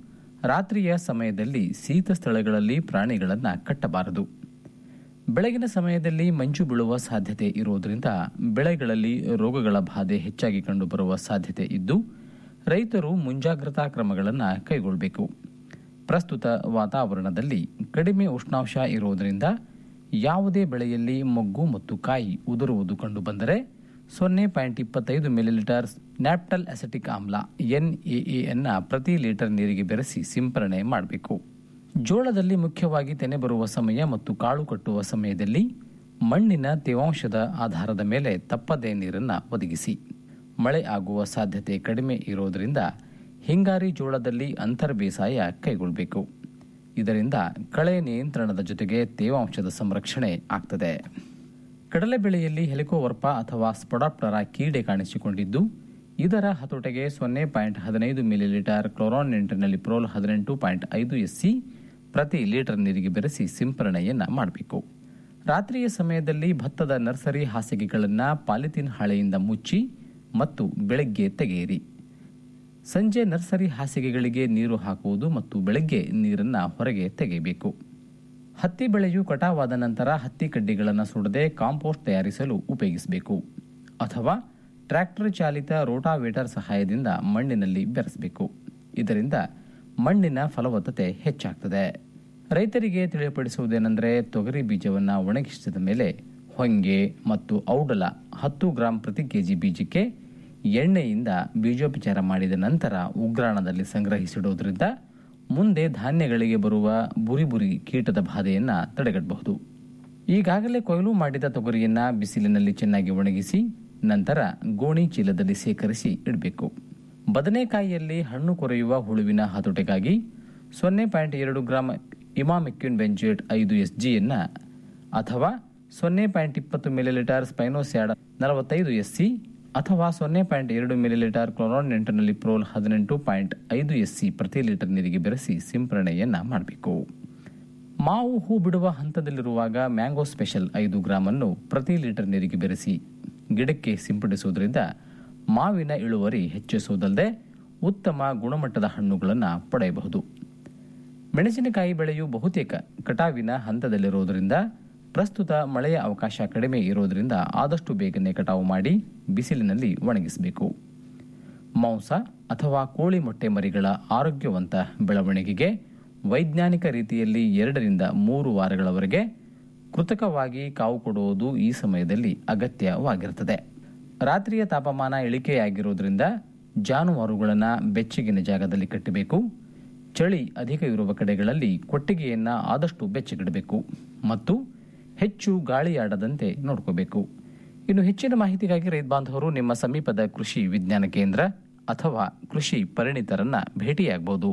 ರಾತ್ರಿಯ ಸಮಯದಲ್ಲಿ ಶೀತ ಸ್ಥಳಗಳಲ್ಲಿ ಪ್ರಾಣಿಗಳನ್ನು ಕಟ್ಟಬಾರದು ಬೆಳಗಿನ ಸಮಯದಲ್ಲಿ ಮಂಜು ಬೀಳುವ ಸಾಧ್ಯತೆ ಇರುವುದರಿಂದ ಬೆಳೆಗಳಲ್ಲಿ ರೋಗಗಳ ಬಾಧೆ ಹೆಚ್ಚಾಗಿ ಕಂಡುಬರುವ ಸಾಧ್ಯತೆ ಇದ್ದು ರೈತರು ಮುಂಜಾಗ್ರತಾ ಕ್ರಮಗಳನ್ನು ಕೈಗೊಳ್ಳಬೇಕು ಪ್ರಸ್ತುತ ವಾತಾವರಣದಲ್ಲಿ ಕಡಿಮೆ ಉಷ್ಣಾಂಶ ಇರುವುದರಿಂದ ಯಾವುದೇ ಬೆಳೆಯಲ್ಲಿ ಮೊಗ್ಗು ಮತ್ತು ಕಾಯಿ ಉದುರುವುದು ಕಂಡುಬಂದರೆ ಸೊನ್ನೆ ಪಾಯಿಂಟ್ ಇಪ್ಪತ್ತೈದು ಮಿಲಿಲೀಟರ್ ನ್ಯಾಪ್ಟಲ್ ಅಸೆಟಿಕ್ ಆಮ್ಲ ಎನ್ಎಎನ್ನ ಪ್ರತಿ ಲೀಟರ್ ನೀರಿಗೆ ಬೆರೆಸಿ ಸಿಂಪರಣೆ ಮಾಡಬೇಕು ಜೋಳದಲ್ಲಿ ಮುಖ್ಯವಾಗಿ ತೆನೆ ಬರುವ ಸಮಯ ಮತ್ತು ಕಾಳು ಕಟ್ಟುವ ಸಮಯದಲ್ಲಿ ಮಣ್ಣಿನ ತೇವಾಂಶದ ಆಧಾರದ ಮೇಲೆ ತಪ್ಪದೇ ನೀರನ್ನು ಒದಗಿಸಿ ಮಳೆ ಆಗುವ ಸಾಧ್ಯತೆ ಕಡಿಮೆ ಇರೋದರಿಂದ ಹಿಂಗಾರಿ ಜೋಳದಲ್ಲಿ ಅಂತರ್ ಬೇಸಾಯ ಕೈಗೊಳ್ಳಬೇಕು ಇದರಿಂದ ಕಳೆ ನಿಯಂತ್ರಣದ ಜೊತೆಗೆ ತೇವಾಂಶದ ಸಂರಕ್ಷಣೆ ಆಗ್ತದೆ ಕಡಲೆ ಬೆಳೆಯಲ್ಲಿ ಹೆಲಿಕೋವರ್ಪ ಅಥವಾ ಸ್ಪೊಡಾಪ್ಟರ ಕೀಡೆ ಕಾಣಿಸಿಕೊಂಡಿದ್ದು ಇದರ ಹತೋಟೆಗೆ ಸೊನ್ನೆ ಪಾಯಿಂಟ್ ಹದಿನೈದು ಮಿಲಿಲೀಟರ್ ಕ್ಲೋರಾನ್ ನಿಂಟಿನಲ್ಲಿ ಪ್ರೋಲ್ ಹದಿನೆಂಟು ಪಾಯಿಂಟ್ ಐದು ಎಸ್ಸಿ ಪ್ರತಿ ಲೀಟರ್ ನೀರಿಗೆ ಬೆರೆಸಿ ಸಿಂಪರಣೆಯನ್ನು ಮಾಡಬೇಕು ರಾತ್ರಿಯ ಸಮಯದಲ್ಲಿ ಭತ್ತದ ನರ್ಸರಿ ಹಾಸಿಗೆಗಳನ್ನು ಪಾಲಿಥೀನ್ ಹಾಳೆಯಿಂದ ಮುಚ್ಚಿ ಮತ್ತು ಬೆಳಗ್ಗೆ ತೆಗೆಯಿರಿ ಸಂಜೆ ನರ್ಸರಿ ಹಾಸಿಗೆಗಳಿಗೆ ನೀರು ಹಾಕುವುದು ಮತ್ತು ಬೆಳಗ್ಗೆ ನೀರನ್ನು ಹೊರಗೆ ತೆಗೆಯಬೇಕು ಹತ್ತಿ ಬೆಳೆಯು ಕಟಾವಾದ ನಂತರ ಹತ್ತಿ ಕಡ್ಡಿಗಳನ್ನು ಸುಡದೆ ಕಾಂಪೋಸ್ಟ್ ತಯಾರಿಸಲು ಉಪಯೋಗಿಸಬೇಕು ಅಥವಾ ಟ್ರ್ಯಾಕ್ಟರ್ ಚಾಲಿತ ರೋಟಾವೇಟರ್ ಸಹಾಯದಿಂದ ಮಣ್ಣಿನಲ್ಲಿ ಬೆರೆಸಬೇಕು ಇದರಿಂದ ಮಣ್ಣಿನ ಫಲವತ್ತತೆ ಹೆಚ್ಚಾಗ್ತದೆ ರೈತರಿಗೆ ತಿಳಿಯಪಡಿಸುವುದೇನೆಂದರೆ ತೊಗರಿ ಬೀಜವನ್ನು ಒಣಗಿಸಿದ ಮೇಲೆ ಹೊಂಗೆ ಮತ್ತು ಔಡಲ ಹತ್ತು ಗ್ರಾಂ ಪ್ರತಿ ಕೆಜಿ ಬೀಜಕ್ಕೆ ಎಣ್ಣೆಯಿಂದ ಬೀಜೋಪಚಾರ ಮಾಡಿದ ನಂತರ ಉಗ್ರಾಣದಲ್ಲಿ ಸಂಗ್ರಹಿಸಿಡುವುದರಿಂದ ಮುಂದೆ ಧಾನ್ಯಗಳಿಗೆ ಬರುವ ಬುರಿ ಬುರಿ ಕೀಟದ ಬಾಧೆಯನ್ನು ತಡೆಗಟ್ಟಬಹುದು ಈಗಾಗಲೇ ಕೊಯ್ಲು ಮಾಡಿದ ತೊಗರಿಯನ್ನ ಬಿಸಿಲಿನಲ್ಲಿ ಚೆನ್ನಾಗಿ ಒಣಗಿಸಿ ನಂತರ ಗೋಣಿ ಚೀಲದಲ್ಲಿ ಸೇಕರಿಸಿ ಇಡಬೇಕು ಬದನೆಕಾಯಿಯಲ್ಲಿ ಹಣ್ಣು ಕೊರೆಯುವ ಹುಳುವಿನ ಹತೋಟೆಗಾಗಿ ಸೊನ್ನೆ ಪಾಯಿಂಟ್ ಎರಡು ಗ್ರಾಂ ಇಮಾಮೆಕ್ಯೂನ್ ಬೆಂಜೇಟ್ ಐದು ಎಸ್ ಜಿಯನ್ನ ಅಥವಾ ಸೊನ್ನೆ ಪಾಯಿಂಟ್ ಇಪ್ಪತ್ತು ಮಿಲಿಲೀಟರ್ ಸ್ಪೈನೋಸ್ಯಾಡ ನಲವತ್ತೈದು ಎಸ್ಸಿ ಅಥವಾ ಸೊನ್ನೆ ಪಾಯಿಂಟ್ ಎರಡು ಮಿಲಿಲೀಟರ್ ಕ್ಲೋರಾನ್ ನೆಂಟನಲ್ಲಿ ಪ್ರೋಲ್ ಹದಿನೆಂಟು ಪಾಯಿಂಟ್ ಐದು ಎಸ್ಸಿ ಪ್ರತಿ ಲೀಟರ್ ನೀರಿಗೆ ಬೆರೆಸಿ ಸಿಂಪರಣೆಯನ್ನ ಮಾಡಬೇಕು ಮಾವು ಹೂ ಬಿಡುವ ಹಂತದಲ್ಲಿರುವಾಗ ಮ್ಯಾಂಗೋ ಸ್ಪೆಷಲ್ ಐದು ಗ್ರಾಮ್ ಅನ್ನು ಪ್ರತಿ ಲೀಟರ್ ನೀರಿಗೆ ಬೆರೆಸಿ ಗಿಡಕ್ಕೆ ಸಿಂಪಡಿಸುವುದರಿಂದ ಮಾವಿನ ಇಳುವರಿ ಹೆಚ್ಚಿಸುವುದಲ್ಲದೆ ಉತ್ತಮ ಗುಣಮಟ್ಟದ ಹಣ್ಣುಗಳನ್ನು ಪಡೆಯಬಹುದು ಮೆಣಸಿನಕಾಯಿ ಬೆಳೆಯು ಬಹುತೇಕ ಕಟಾವಿನ ಹಂತದಲ್ಲಿರುವುದರಿಂದ ಪ್ರಸ್ತುತ ಮಳೆಯ ಅವಕಾಶ ಕಡಿಮೆ ಇರುವುದರಿಂದ ಆದಷ್ಟು ಬೇಗನೆ ಕಟಾವು ಮಾಡಿ ಬಿಸಿಲಿನಲ್ಲಿ ಒಣಗಿಸಬೇಕು ಮಾಂಸ ಅಥವಾ ಕೋಳಿ ಮೊಟ್ಟೆ ಮರಿಗಳ ಆರೋಗ್ಯವಂತ ಬೆಳವಣಿಗೆಗೆ ವೈಜ್ಞಾನಿಕ ರೀತಿಯಲ್ಲಿ ಎರಡರಿಂದ ಮೂರು ವಾರಗಳವರೆಗೆ ಕೃತಕವಾಗಿ ಕಾವು ಕೊಡುವುದು ಈ ಸಮಯದಲ್ಲಿ ಅಗತ್ಯವಾಗಿರುತ್ತದೆ ರಾತ್ರಿಯ ತಾಪಮಾನ ಇಳಿಕೆಯಾಗಿರುವುದರಿಂದ ಜಾನುವಾರುಗಳನ್ನು ಬೆಚ್ಚಗಿನ ಜಾಗದಲ್ಲಿ ಕಟ್ಟಬೇಕು ಚಳಿ ಅಧಿಕ ಇರುವ ಕಡೆಗಳಲ್ಲಿ ಕೊಟ್ಟಿಗೆಯನ್ನು ಆದಷ್ಟು ಬೆಚ್ಚಗಿಡಬೇಕು ಮತ್ತು ಹೆಚ್ಚು ಗಾಳಿಯಾಡದಂತೆ ನೋಡ್ಕೋಬೇಕು ಇನ್ನು ಹೆಚ್ಚಿನ ಮಾಹಿತಿಗಾಗಿ ರೈತ ಬಾಂಧವರು ನಿಮ್ಮ ಸಮೀಪದ ಕೃಷಿ ವಿಜ್ಞಾನ ಕೇಂದ್ರ ಅಥವಾ ಕೃಷಿ ಪರಿಣಿತರನ್ನ ಭೇಟಿಯಾಗಬಹುದು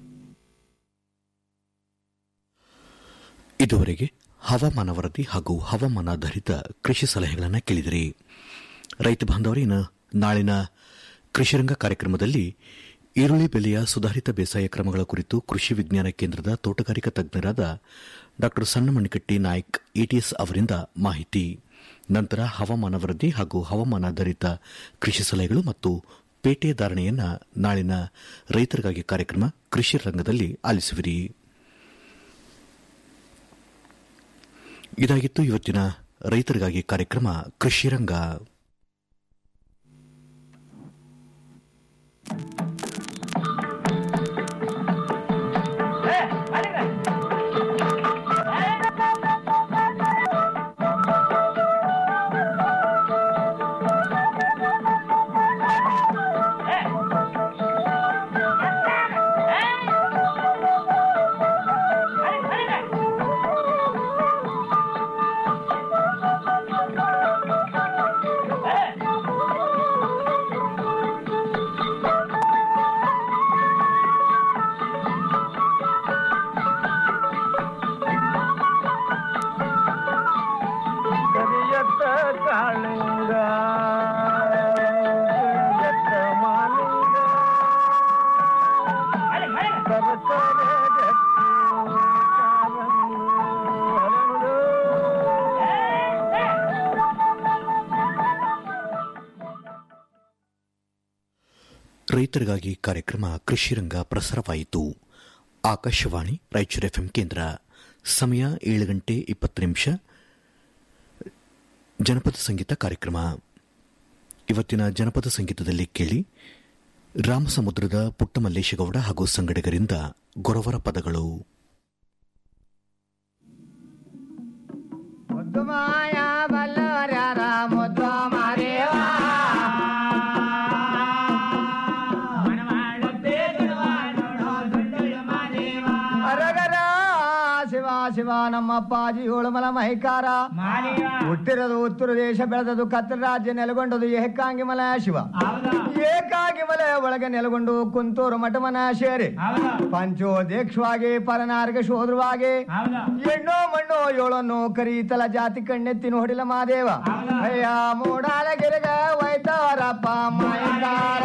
ಇದುವರೆಗೆ ಹವಾಮಾನ ವರದಿ ಹಾಗೂ ಹವಾಮಾನಾಧಾರಿತ ಕೃಷಿ ಸಲಹೆಗಳನ್ನು ಕೇಳಿದಿರಿ ರೈತ ಬಾಂಧವರಿನ ನಾಳಿನ ಕೃಷಿರಂಗ ಕಾರ್ಯಕ್ರಮದಲ್ಲಿ ಈರುಳ್ಳಿ ಬೆಲೆಯ ಸುಧಾರಿತ ಬೇಸಾಯ ಕ್ರಮಗಳ ಕುರಿತು ಕೃಷಿ ವಿಜ್ಞಾನ ಕೇಂದ್ರದ ತೋಟಗಾರಿಕಾ ತಜ್ಞರಾದ ಡಾ ಸಣ್ಣಮಣಿಕಟ್ಟಿ ನಾಯ್ಕ್ ಇಟಿಎಸ್ ಅವರಿಂದ ಮಾಹಿತಿ ನಂತರ ಹವಾಮಾನ ವರದಿ ಹಾಗೂ ಹವಾಮಾನಾಧಾರಿತ ಕೃಷಿ ಸಲಹೆಗಳು ಮತ್ತು ಪೇಟೆ ಧಾರಣೆಯನ್ನ ನಾಳಿನ ರೈತರಿಗಾಗಿ ಕಾರ್ಯಕ್ರಮ ಕೃಷಿ ರಂಗದಲ್ಲಿ ಆಲಿಸುವಿರಿ ಇದಾಗಿತ್ತು ಇವತ್ತಿನ ರೈತರಿಗಾಗಿ ಕಾರ್ಯಕ್ರಮ ಕೃಷಿ ರಂಗ ಕರಿಯತ್ತ ಕಾಳಿಂಗ ಕರಿಯತ್ತ ಮಾಲಿಂಗ ಸರಸರ ಗಟ್ಟಿ ಕಾರಂಗು ಹರಳು. ರೈತರಿಗಾಗಿ ಕಾರ್ಯಕ್ರಮ ಕೃಷಿ ರಂಗ ಪ್ರಸಾರವಾಯಿತು ಆಕಾಶವಾಣಿ ರಾಯಚೂರು ಎಫ್ಎಂ ಕೇಂದ್ರ ಸಮಯ ಏಳು ಗಂಟೆ ಇಪ್ಪತ್ತು ನಿಮಿಷ ಜನಪದ ಸಂಗೀತ ಕಾರ್ಯಕ್ರಮ ಇವತ್ತಿನ ಜನಪದ ಸಂಗೀತದಲ್ಲಿ ಕೇಳಿ ರಾಮಸಮುದ್ರದ ಪುಟ್ಟಮಲ್ಲೇಶಗೌಡ ಹಾಗೂ ಸಂಗಡಿಗರಿಂದ ಗೊರವರ ಪದಗಳು ಮುದ್ದು ಮಾಯ ಬಲ್ಲವರ್ಯಾರ ಮುದ್ದು ಮಾರೇವಾ ಅರಗರ ಶಿವ ಶಿವ ನಮ್ಮ ಅಪ್ಪಾಜಿ ಏಳುಮಲ ಮಹಿಕಾರ ಹುಟ್ಟಿರೋದು ಉತ್ತರ ದೇಶ ಬೆಳೆದದು ಕತ್ತಲ ರಾಜ್ಯ ನೆಲೆಗೊಂಡದು ಏಕಾಂಗಿ ಮಲ ಶಿವ ಏಕಾಂಗಿ ಮಲೆ ಒಳಗೆ ನೆಲೆಗೊಂಡು ಕುಂತೂರು ಮಠಮನ ಸೇರಿ ಪಂಚೋದೇಕ್ಷವಾಗಿ ಪರನಾರ್ಗ ಶೋಧೃವಾಗಿ ಹೆಣ್ಣು ಮಣ್ಣು ಏಳನ್ನು ಕರೀತಲ ಜಾತಿ ಕಣ್ಣೆತ್ತಿನ ಹೊಡಿಲ ಮಾದೇವ ಅಯ್ಯ ಮೂಡಾಲ ಗಿರಿಗ ವೈತಾರಪ್ಪ ಮೈಕಾರ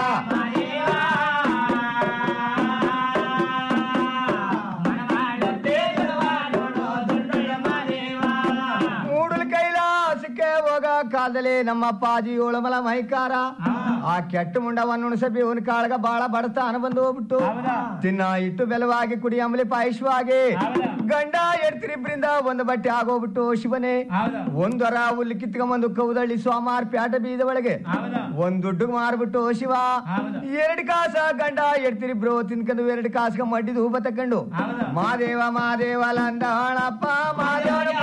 ಮೂಡಲ್ ಕೈಲಾಸಕ್ಕೆ ಹೋಗ ಕಾಲದಲ್ಲಿ ನಮ್ಮ ಅಪ್ಪಾಜಿ ಏಳುಮಲ ಮೈಕಾರ ಆ ಕೆಟ್ಟ ಮುಂಡವನ್ನು ಉಣಸಬಿ ಅವನ ಕಾಳಗ ಬಾಳ ಬಡತಾನ ಬಂದು ಹೋಗ್ಬಿಟ್ಟು ತಿನ್ನ ಇಟ್ಟು ಬೆಲವಾಗಿ ಕುಡಿ ಅಂಬಲಿ ಪಾಯಸವಾಗಿ ಗಂಡ ಎಡ್ತಿರಿಬ್ರಿಂದ ಒಂದು ಬಟ್ಟೆ ಆಗೋಗ್ಬಿಟ್ಟು ಶಿವನೇ ಒಂದರ ಹುಲ್ಲು ಕಿತ್ಕೊಂಬಂದು ಕೌದಳ್ಳಿ ಸೋಮಾರ್ ಪ್ಯಾಟ ಬೀದ ಒಳಗೆ ಒಂದ್ ದುಡ್ಡು ಮಾರ್ಬಿಟ್ಟು ಶಿವ ಎರಡು ಕಾಸ ಗಂಡ ಎಡ್ತಿರಿಬ್ರು ತಿನ್ಕೊಂಡು ಎರಡು ಕಾಸ್ಗ ಮಡ್ಡಿದ ಹೂಬ ತಕೊಂಡು ಮಾದೇವ ಮಾದೇವ ಲಂದಾಳಪ್ಪ ಮಾದೇವನ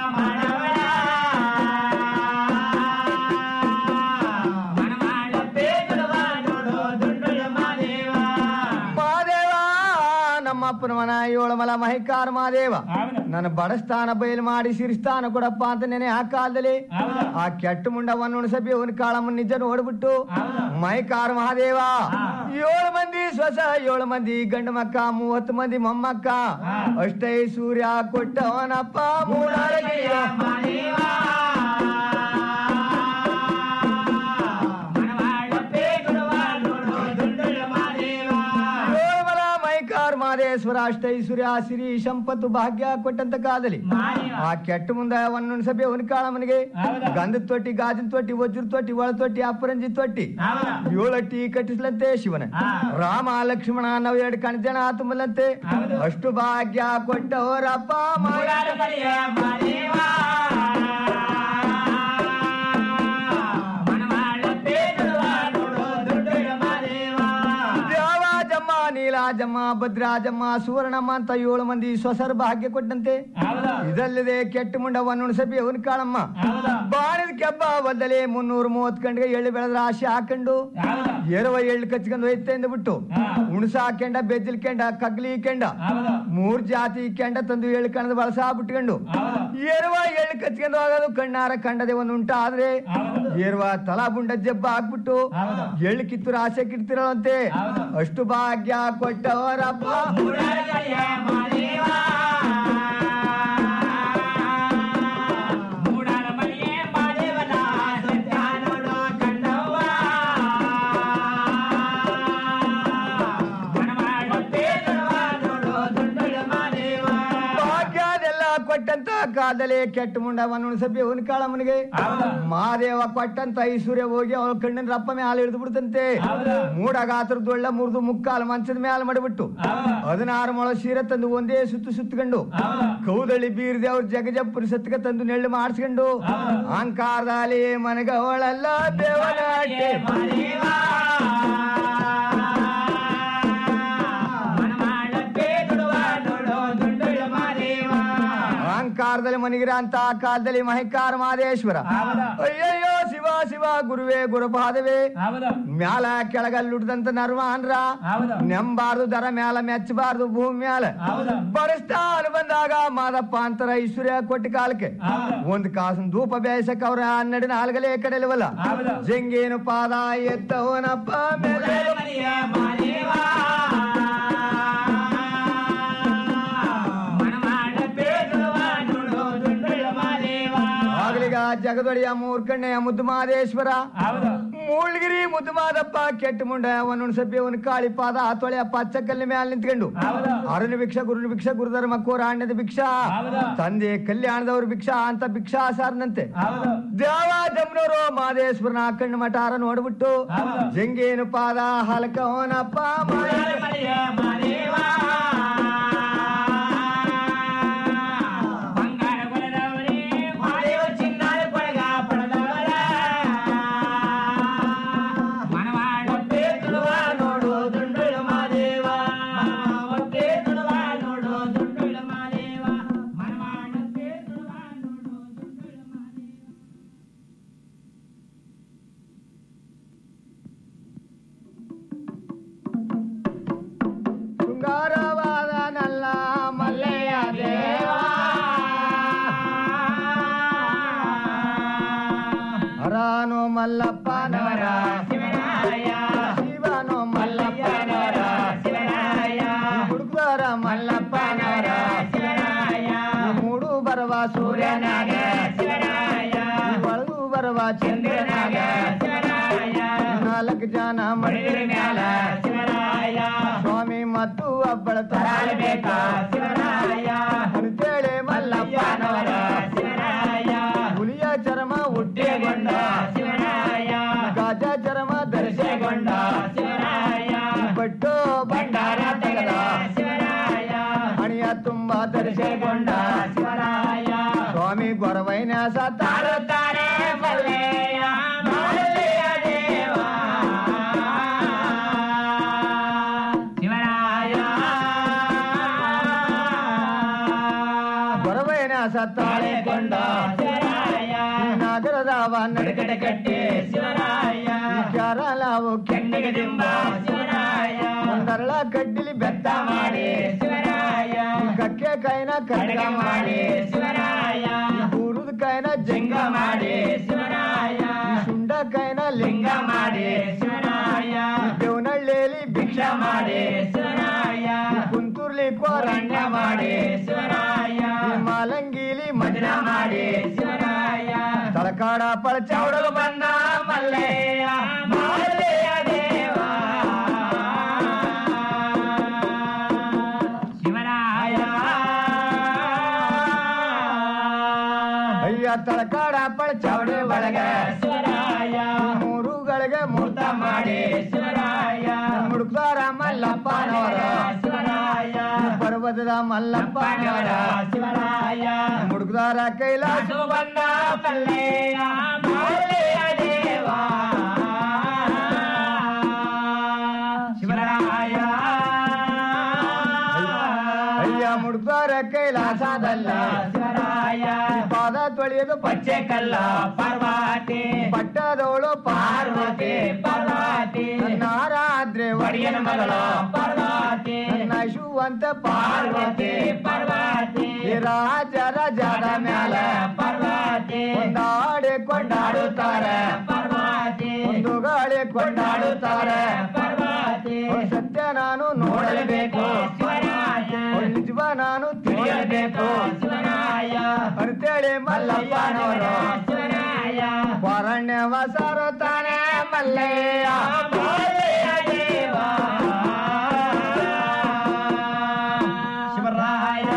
ಮಾದೇವ ನಮ್ಮಪ್ಪನ ಮನ ಏಳುಮಲ ಮಹಿಕಾರ ಮಾದೇವ ನನ್ನ ಬಡಸ್ತಾನ ಬಯಲು ಮಾಡಿ ಸಿರಿಸ್ತಾನ ಕೊಡಪ್ಪ ಅಂತ ನೆನೆ ಆ ಕಾಲದಲ್ಲಿ ಆ ಕೆಟ್ಟ ಮುಂಡವನ್ನು ಉಣಸಬಿ ಅವನ ಕಾಳಮ್ಮನ ನಿಜ ನೋಡ್ಬಿಟ್ಟು ಮೈಕಾರ ಮಹಾದೇವ ಏಳು ಮಂದಿ ಸ್ವಸ ಏಳು ಮಂದಿ ಗಂಡು ಮಕ್ಕ ಮೂವತ್ತು ಮಂದಿ ಮೊಮ್ಮಕ್ಕ ಅಷ್ಟೇ ಸೂರ್ಯ ಕೊಟ್ಟವನಪ್ಪ ಮೂಡಾಳಗಿರಿಯ ಏಳುಮಲ ಮೈಕಾರ್ ಮಾದೇಶ್ವರ ಅಷ್ಟೈಶ್ವರ್ಯ ಸಿರಿ ಸಂಪತ್ತು ಭಾಗ್ಯ ಕೊಟ್ಟಂತ ಕಾಲದಲ್ಲಿ ಆ ಕೆಟ್ಟ ಮುಂದೆ ಒಂದೊಂದು ಸಭೆ ಅವನ ಕಾಳಮ್ಮನಿಗೆ ಗಂಧದ ತೊಟ್ಟಿ ಗಾಜಿನ ತೊಟ್ಟಿ ವಜ್ರ ತೊಟ್ಟಿ ಒಳ ತೊಟ್ಟಿ ಅಪರಂಜಿ ತೊಟ್ಟಿ ಏಳಟ್ಟಿ ಕಟ್ಟಿಸ್ಲಂತೆ ಶಿವನ ರಾಮ ಲಕ್ಷ್ಮಣ ನಾವು ಎರಡು ಕಣ್ಜನ ತುಂಬಲಂತೆ ಅಷ್ಟು ಭಾಗ್ಯ ಕೊಟ್ಟವರಪ್ಪ ದೇವಾಜಮ್ಮ ನೀಲಾಜಮ್ಮ ಭದ್ರಾಜಮ್ಮ ಸುವರ್ಣಮ್ಮ ಅಂತ ಏಳು ಮಂದಿ ಸ್ವಸರ್ ಭಾಗ್ಯ ಕೊಟ್ಟಂತೆ ಇದಲ್ಲದೆ ಕೆಟ್ಟ ಮುಂಡವನ್ನು ಉಣಸಬಿ ಅವನ ಕಾಳಮ್ಮ ಬಾಣದ ಕೆಬ್ಬ ಬದ್ದಲೆ ಮುನ್ನೂರ ಮೂವತ್ ಗಂಟೆಗೆ ಎಳ್ಳು ಬೆಳೆದ್ರ ಆಶೆ ಹಾಕೊಂಡು ಎರವ ಎಳ್ಳು ಕಚ್ಕೊಂಡು ಹೋಯ್ತೆ ಅಂದ್ಬಿಟ್ಟು ಉಣಸ ಹಾಕೊಂಡ ಬೆಜ್ಜಲ್ ಕೆಂಡ ಕಗ್ಲಿ ಕೆಂಡ ಮೂರ್ ಜಾತಿ ಕೆಂಡ ತಂದು ಎಳ್ಳು ಕಣದ ಬಳಸ ಬಿಟ್ಕೊಂಡು ಎರವ ಎಳ್ಳು ಕಚ್ಕೊಂಡು ಹೋಗೋದು ಕಣ್ಣಾರ ಕಂಡದೆ ಒಂದು ಉಂಟ ಆದ್ರೆ ಏರ್ವ ತಲಾ ಬುಂಡ ಜಬ್ಬ ಹಾಕ್ಬಿಟ್ಟು ಎಳ್ಳು ಕಿತ್ತೂರು ಆಸೆ ಕಿಡ್ತಿರೋಂತೆ ಅಷ್ಟು ಭಾಗ್ಯ ಕೊಟ್ಟವರಪ್ಪ ಭಾಗ್ಯದೆಲ್ಲ ಕೊಟ್ಟಂತ ಕಾಲದಲ್ಲಿ ಕೆಟ್ಟ ಮುಂಡವನ್ನು ಉಣಿಸಬಿ ಅವನ ಕಾಳಮ್ಮನಿಗೆ ಮಾದೇವ ಕೊಟ್ಟಂತ ಐಶ್ವರ್ಯ ಹೋಗಿ ಅವಳ ಕಣ್ಣಿನ ರಪ್ಪ ಮ್ಯಾಲ ಹಿಡಿದು ಬಿಡ್ತಂತೆ ಮೂಡಗಾತ್ರದೊಳ್ಳ ಮುರಿದು ಮುಕ್ಕಾಲು ಮಂಚದ ಮ್ಯಾಲ ಮಾಡಿಬಿಟ್ಟು ಹದಿನಾರು ಮೊಳ ಸೀರೆ ತಂದು ಒಂದೇ ಸುತ್ತು ಸುತ್ತಕೊಂಡು ಕೌದಳ್ಳಿ ಬೀರ್ದೆ ಅವ್ರ ಜಗಜಪ್ಪುರಿ ಸತ್ಕ ತಂದು ನೆಳ್ಳು ಮಾಡಿಸ್ಕೊಂಡು ಅಹಂಕಾರದಲ್ಲಿ ಮನಗವಳೆಲ್ಲ ದೇವನಾಟೆ ಅಹಂಕಾರದಲ್ಲಿ ಮನಿಗಿರ ಅಂತ ಆ ಕಾಲದಲ್ಲಿ ಮಹಿಕಾರ ಮಹದೇಶ್ವರ ಅಯ್ಯಯ್ಯೋ ಶಿವ ಶಿವ ಗುರುವೇ ಗುರುಪಾದವೇ ಮ್ಯಾಲ ಕೆಳಗಲ್ಲುಡ್ದಂತ ನರ್ವಾನ್ರ ನೆಂಬಾರ್ದು ದರ ಮ್ಯಾಲ ಮೆಚ್ಚಬಾರ್ದು ಭೂಮಿ ಮ್ಯಾಲ ಬರಸ್ತಾನ ಬಂದಾಗ ಮಾದಪ್ಪ ಅಂತರ ಐಶ್ವರ್ಯ ಕೊಟ್ಟ ಕಾಲಕ್ಕೆ ಒಂದ್ ಕಾಸನ್ ಧೂಪ ಬೇಸಕ್ ಅವ್ರ ಹನ್ನೆರಡು ನಾಲ್ಗಲೇ ಕಡೆಯಲ್ವಲ್ಲ ಜಂಗೇನು ಪಾದ ಎತ್ತವನಪ್ಪ ಮೇಲೆ ಆಗ್ಲಿಗ ಜಗದೊಡೆಯ ಮೂರ್ಕಣ್ಣೆಯ ಮುದ್ದು ಮಾದೇಶ್ವರ ಮೂಳ್ಗಿರಿ ಮುದ್ದು ಮಾದಪ್ಪ ಕೆಟ್ಟ ಮುಂಡ ಒಂದೊಂದ್ ಸಭೆ ಅವನ ಕಾಳಿ ಪಾದ ತೊಳೆಯ ಪಚ್ಚಕಲ್ಲಿ ಮ್ಯಾಲ ನಿಂತ್ಕೊಂಡು ಅರುಣ ಭಿಕ್ಷ ಗುರುನ ಭಿಕ್ಷ ಗುರುಧರ್ಮ ಕೋರಾಣ್ಯದ ಭಿಕ್ಷಾ ತಂದೆ ಕಲ್ಯಾಣದವ್ರ ಭಿಕ್ಷಾ ಅಂತ ಭಿಕ್ಷಾ ಸಾರನಂತೆ ದೇವ ಜಮ್ನವರು ಮಾದೇಶ್ವರನ ಕಣ್ಣು ಮಠಾರ ನೋಡ್ಬಿಟ್ಟು ಜಂಗೇನು ಪಾದ ಹಲಕವನಪ್ಪ ಮಾಯ ಮಲ್ಲಪ್ಪನವರ ಶಿವರಾಯ ಶಿವನು ಮಲ್ಲಪ್ಪನವರ ಶಿವರಾಯ ಹುಡುಗರ ಮಲ್ಲಪ್ಪನವರ ಶಿವರಾಯ ಮೂಡು ಬರುವ ಸೂರ್ಯನಾಗ ಶಿವರಾಯ ಒಳಗು ಬರುವ ಚಂದ್ರನಾಗ ಶಿವರಾಯ ನಾಲ್ಕು ಜನ ಮಡಿರ ಮ್ಯಾಲ ಶಿವರಾಯ ಸ್ವಾಮಿ ಮತ್ತು ಒಬ್ಬಳ ತರಬೇಕ ಶಿವರಾಯ ಅಂತೇಳಿ ಮಲ್ಲಪ್ಪನವರ ಶಿವರಾಯ ಹುಲಿಯ ಚರ್ಮ ಹುಟ್ಟಿಗೊಂಡ ಶಿವರಾಯ ಗಾಜ ಚರ್ಮ ಧರಿಸಿಕೊಂಡ ಶಿವರಾಯ ಬಟ್ಟು ಭಂಡಾರ ತೆಗೆದ ಶಿವರಾಯ ಹಣಿಯ ತುಂಬ ಧರಿಸಿಕೊಂಡ ಶಿವರಾಯ ಸ್ವಾಮಿ ಗೊರವೈನ್ಯಾಸ ತಾಳುತ್ತಾರೆ ಮಲ್ಲೆಯ ಮಲ್ಲೆಯ ದೇವ ಶಿವರಾಯ ಗೊರವೈನ್ಯಾಸ ತಾಳೆಕೊಂಡ ಶಿವರಾಯ ನಗರದವ ನಡುಗಡೆ ಕಟ್ಟಿ ಶಿವರಾಯ ಕೆರಳವು ಕೆಂಡಿಗೆ ದಿಂಬ ಶಿವರಾಯ ಒಂದರಳ ಕಡ್ಡಿಲಿ ಬೆತ್ತ ಮಾಡಿ ಶಿವರಾಯ ಕಕ್ಕೆ ಕೈನ ಕಡ್ಗ ಮಾಡಿ ಶಿವರಾಯ ಕೂರುದ ಕೈನ ಜಂಗ ಮಾಡಿ ಶಿವರಾಯ ಸುಂಡ ಕೈನ ಲಿಂಗ ಮಾಡಿ ಶಿವರಾಯ ದೇವನಹಳ್ಳಿಯಲ್ಲಿ ಭಿಕ್ಷಾ ಮಾಡಿ ಶಿವರಾಯ ಕುಂತೂರ್ಲಿ ಕೋರಂಗ ಮಾಡಿ ಶಿವರಾಯ ಮಾಲಂಗಿಲಿ ಮಜನ ಮಾಡಿ ಶಿವರಾಯ ತಳಕಾಡ ಪಳಚೌಡಲು ಬಂದ ಮಲ್ಲೆಯ ಮಲ್ಲೆಯ ದೇವ ಶಿವರಾಯ ಅಯ್ಯ ತಳಕಾಡ ಪಳಚೌಡೆ ಒಳಗ ಶಿವರಾಯ ಮೂರುಗಳಿಗೆ ಮೂರ್ತ ಮಾಡಿ ಶಿವರಾಯ ಮುಡುಕ್ತಾರ ಮಲ್ಲಪ್ಪನವರ ಶಿವರಾಯ ಪರ್ವತದ ಮಲ್ಲಪ್ಪನವರ ಶಿವರಾಯ ಮುಡುಕ್ತಾರ ಕೈಲಾಸ ಬಂದ ಮಲ್ಲೆಯ ಮಲ್ಲೆಯ ದೇವ ಶಿವರಾಯ ಅಯ್ಯ ಮುಡುಕ್ತಾರ ಕೈಲಾಸದಲ್ಲ ಶಿವರಾಯ ಪಾದ ತೊಳೆಯೋದು ಪಚ್ಚೆ ಕಲ್ಲ ಪಾರ್ವತಿ ಪಟ್ಟದವಳು ಪಾರ್ವತಿ ಪಾರ್ವತಿ ನಾರಾದ್ರೆ ಒಡೆಯನ ಮಗಳು ಪಾರ್ವತಿ ನಶುವಂತ ಪಾರ್ವತಿ ಪಾರ್ವತಿ ರಾಜರ ಜದ ಮ್ಯಾಲ ಪಾರ್ವತಿ ಒಂದಾಡೆ ಕೊಂಡಾಡುತ್ತಾರೆ ಪಾರ್ವತಿ ಒಂದು ಗಾಳಿ ಕೊಂಡಾಡುತ್ತಾರೆ ಪಾರ್ವತಿ ಸತ್ಯ ನಾನು ನೋಡಲೇಬೇಕು ನಿಜವ ನಾನು ತಿಳಿಯಬೇಕು ಶಿವರಾಯ ಅಂತೇಳಿ ಮಲ್ಲಪ್ಪನವರು ಶಿವರಾಯ ವಾರಣ್ಯವ ಸಾರುತ್ತಾನೆ ಮಲ್ಲಯ್ಯ ಮಲ್ಲಯ್ಯ ದೇವ ಶಿವರಾಯ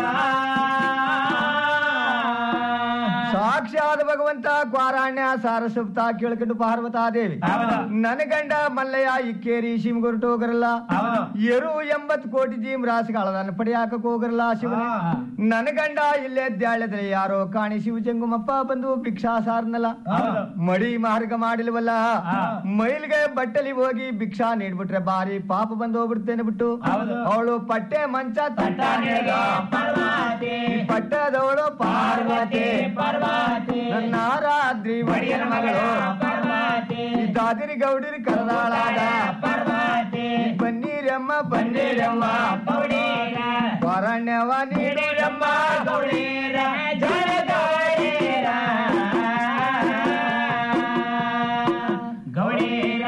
ಸಾಕ್ಷಾತ್ ಭಗವಂತ ಕ್ವಾರಾಣ್ಯ ಸಾರಸುಪ್ತ ಕೇಳ್ಕೊಂಡು ಪಾರ್ವತಾದೇವಿ ನನ್ನ ಗಂಡ ಮಲ್ಲಯ್ಯ ಇಕ್ಕೇರಿ ಶಿಮಗುರುಟು ಹೋಗರಲ್ಲ ಎರು ಎಂಬತ್ ಕೋಟಿ ಜೀಮ್ ರಾಸಿಗಳದನ್ನ ಪಡೆಯಾಕಕ್ ಹೋಗರಲ್ಲ ಶಿವನ ನನ್ನ ಗಂಡ ಇಲ್ಲೇ ದ್ಯಾಳ್ಯದಲ್ಲಿ ಯಾರೋ ಕಾಣಿ ಶಿವಜಂಗುಮಪ್ಪ ಬಂದು ಭಿಕ್ಷಾ ಸಾರ್ನಲ್ಲ ಮಡಿ ಮಾರ್ಗ ಮಾಡಿಲ್ವಲ್ಲ ಮೈಲ್ಗೆ ಬಟ್ಟಲಿ ಹೋಗಿ ಭಿಕ್ಷಾ ನೀಡ್ಬಿಟ್ರೆ ಬಾರಿ ಪಾಪ ಬಂದು ಹೋಗ್ಬಿಡ್ತೇನೆ ಬಿಟ್ಟು ಅವಳು ಪಟ್ಟೆ ಮಂಚ ತಟ್ಟ ನೀಡ್ದ. ಈ ಪಟ್ಟದವಳು ಪಾರ್ವತಿ ಪಾರ್ವತಿ ನನ್ನ ರಾತ್ರಿ ಒಡೆಯನ ಮಗಳು ಪಾರ್ವತಿ ದಾದಿರಿ ಗೌಡಿರಿ ಕರದಾಳಾದ ಪಾರ್ವತಿ ಬನ್ನೀರಮ್ಮ ಬನ್ನೀರಮ್ಮ ಗೌಡೀರ ವಾರಣ್ಯವ ನೀಡಿರಮ್ಮ ಗೌಡೀರ ಜನ ಗೌಡೀರ ಗೌಡೀರ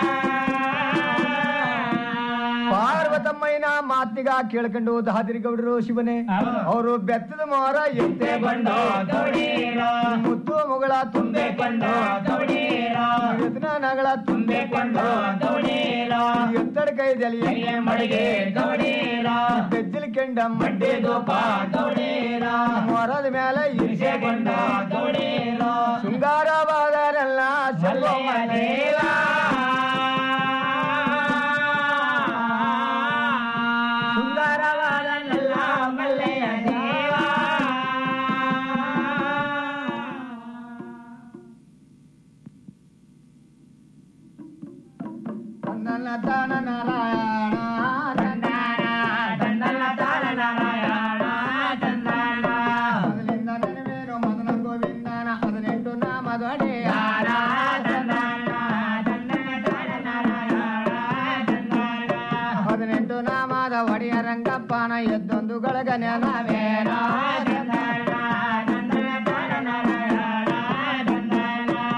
ಪಾರ್ವತಮ್ಮಯ್ಯನ ಮಾತಿಗ ಕೇಳ್ಕೊಂಡು ದಾದಿರಿ ಗೌಡರು ಶಿವನೇ ಅವರು ಬೆತ್ತದ ಮೋರ ಎತ್ತೆಗೊಂಡು ಮುತ್ತು ಮುಗಳ ತುಂಬಿಕೊಂಡು ಎತ್ತನ ನಗಳ ತುಂಬಿಕೊಂಡು ಎತ್ತಡ ಕೈದಲ್ಲಿ ಮಡಿಗೆ ಬೆಜ್ಜಲ್ ಕೆಂಡ ಮಡ್ಡಿ ದೋಪ ಮೊರದ ಮೇಲೆ ಇರಿಸೆಗೊಂಡು ಶೃಂಗಾರವಾದರೆಲ್ಲ ಚೆಲ್ಲಮ್ಮ ದೇವ ಸುಂದರವಾದಲ್ಲ ಮಲ್ಲೆಯ ದೇವ ತಂದನ ತಾನ ನಾರಾಯಣ ತಂದಾನ ತಂದನ ತಾನ ನಾರಾಯಣ ತಂದಾನ ಮೊದಲಿಂದ ನೆನವೇನು ಮದನ ಗೋವಿಂದನ ಹದಿನೆಂಟು ನಾಮದೊಡೆಯಾರ ತಂದಾನ ತಂದನ ತಾನ ನಾರಾಯಣ ತಂದಾನ ಹದಿನೆಂಟು ನಾಮದ ಒಡೆಯ ರಂಗಪ್ಪನ ಎದ್ದೊಂದು ಗಳಗನ ನಾವೇನ ತಂದಾನ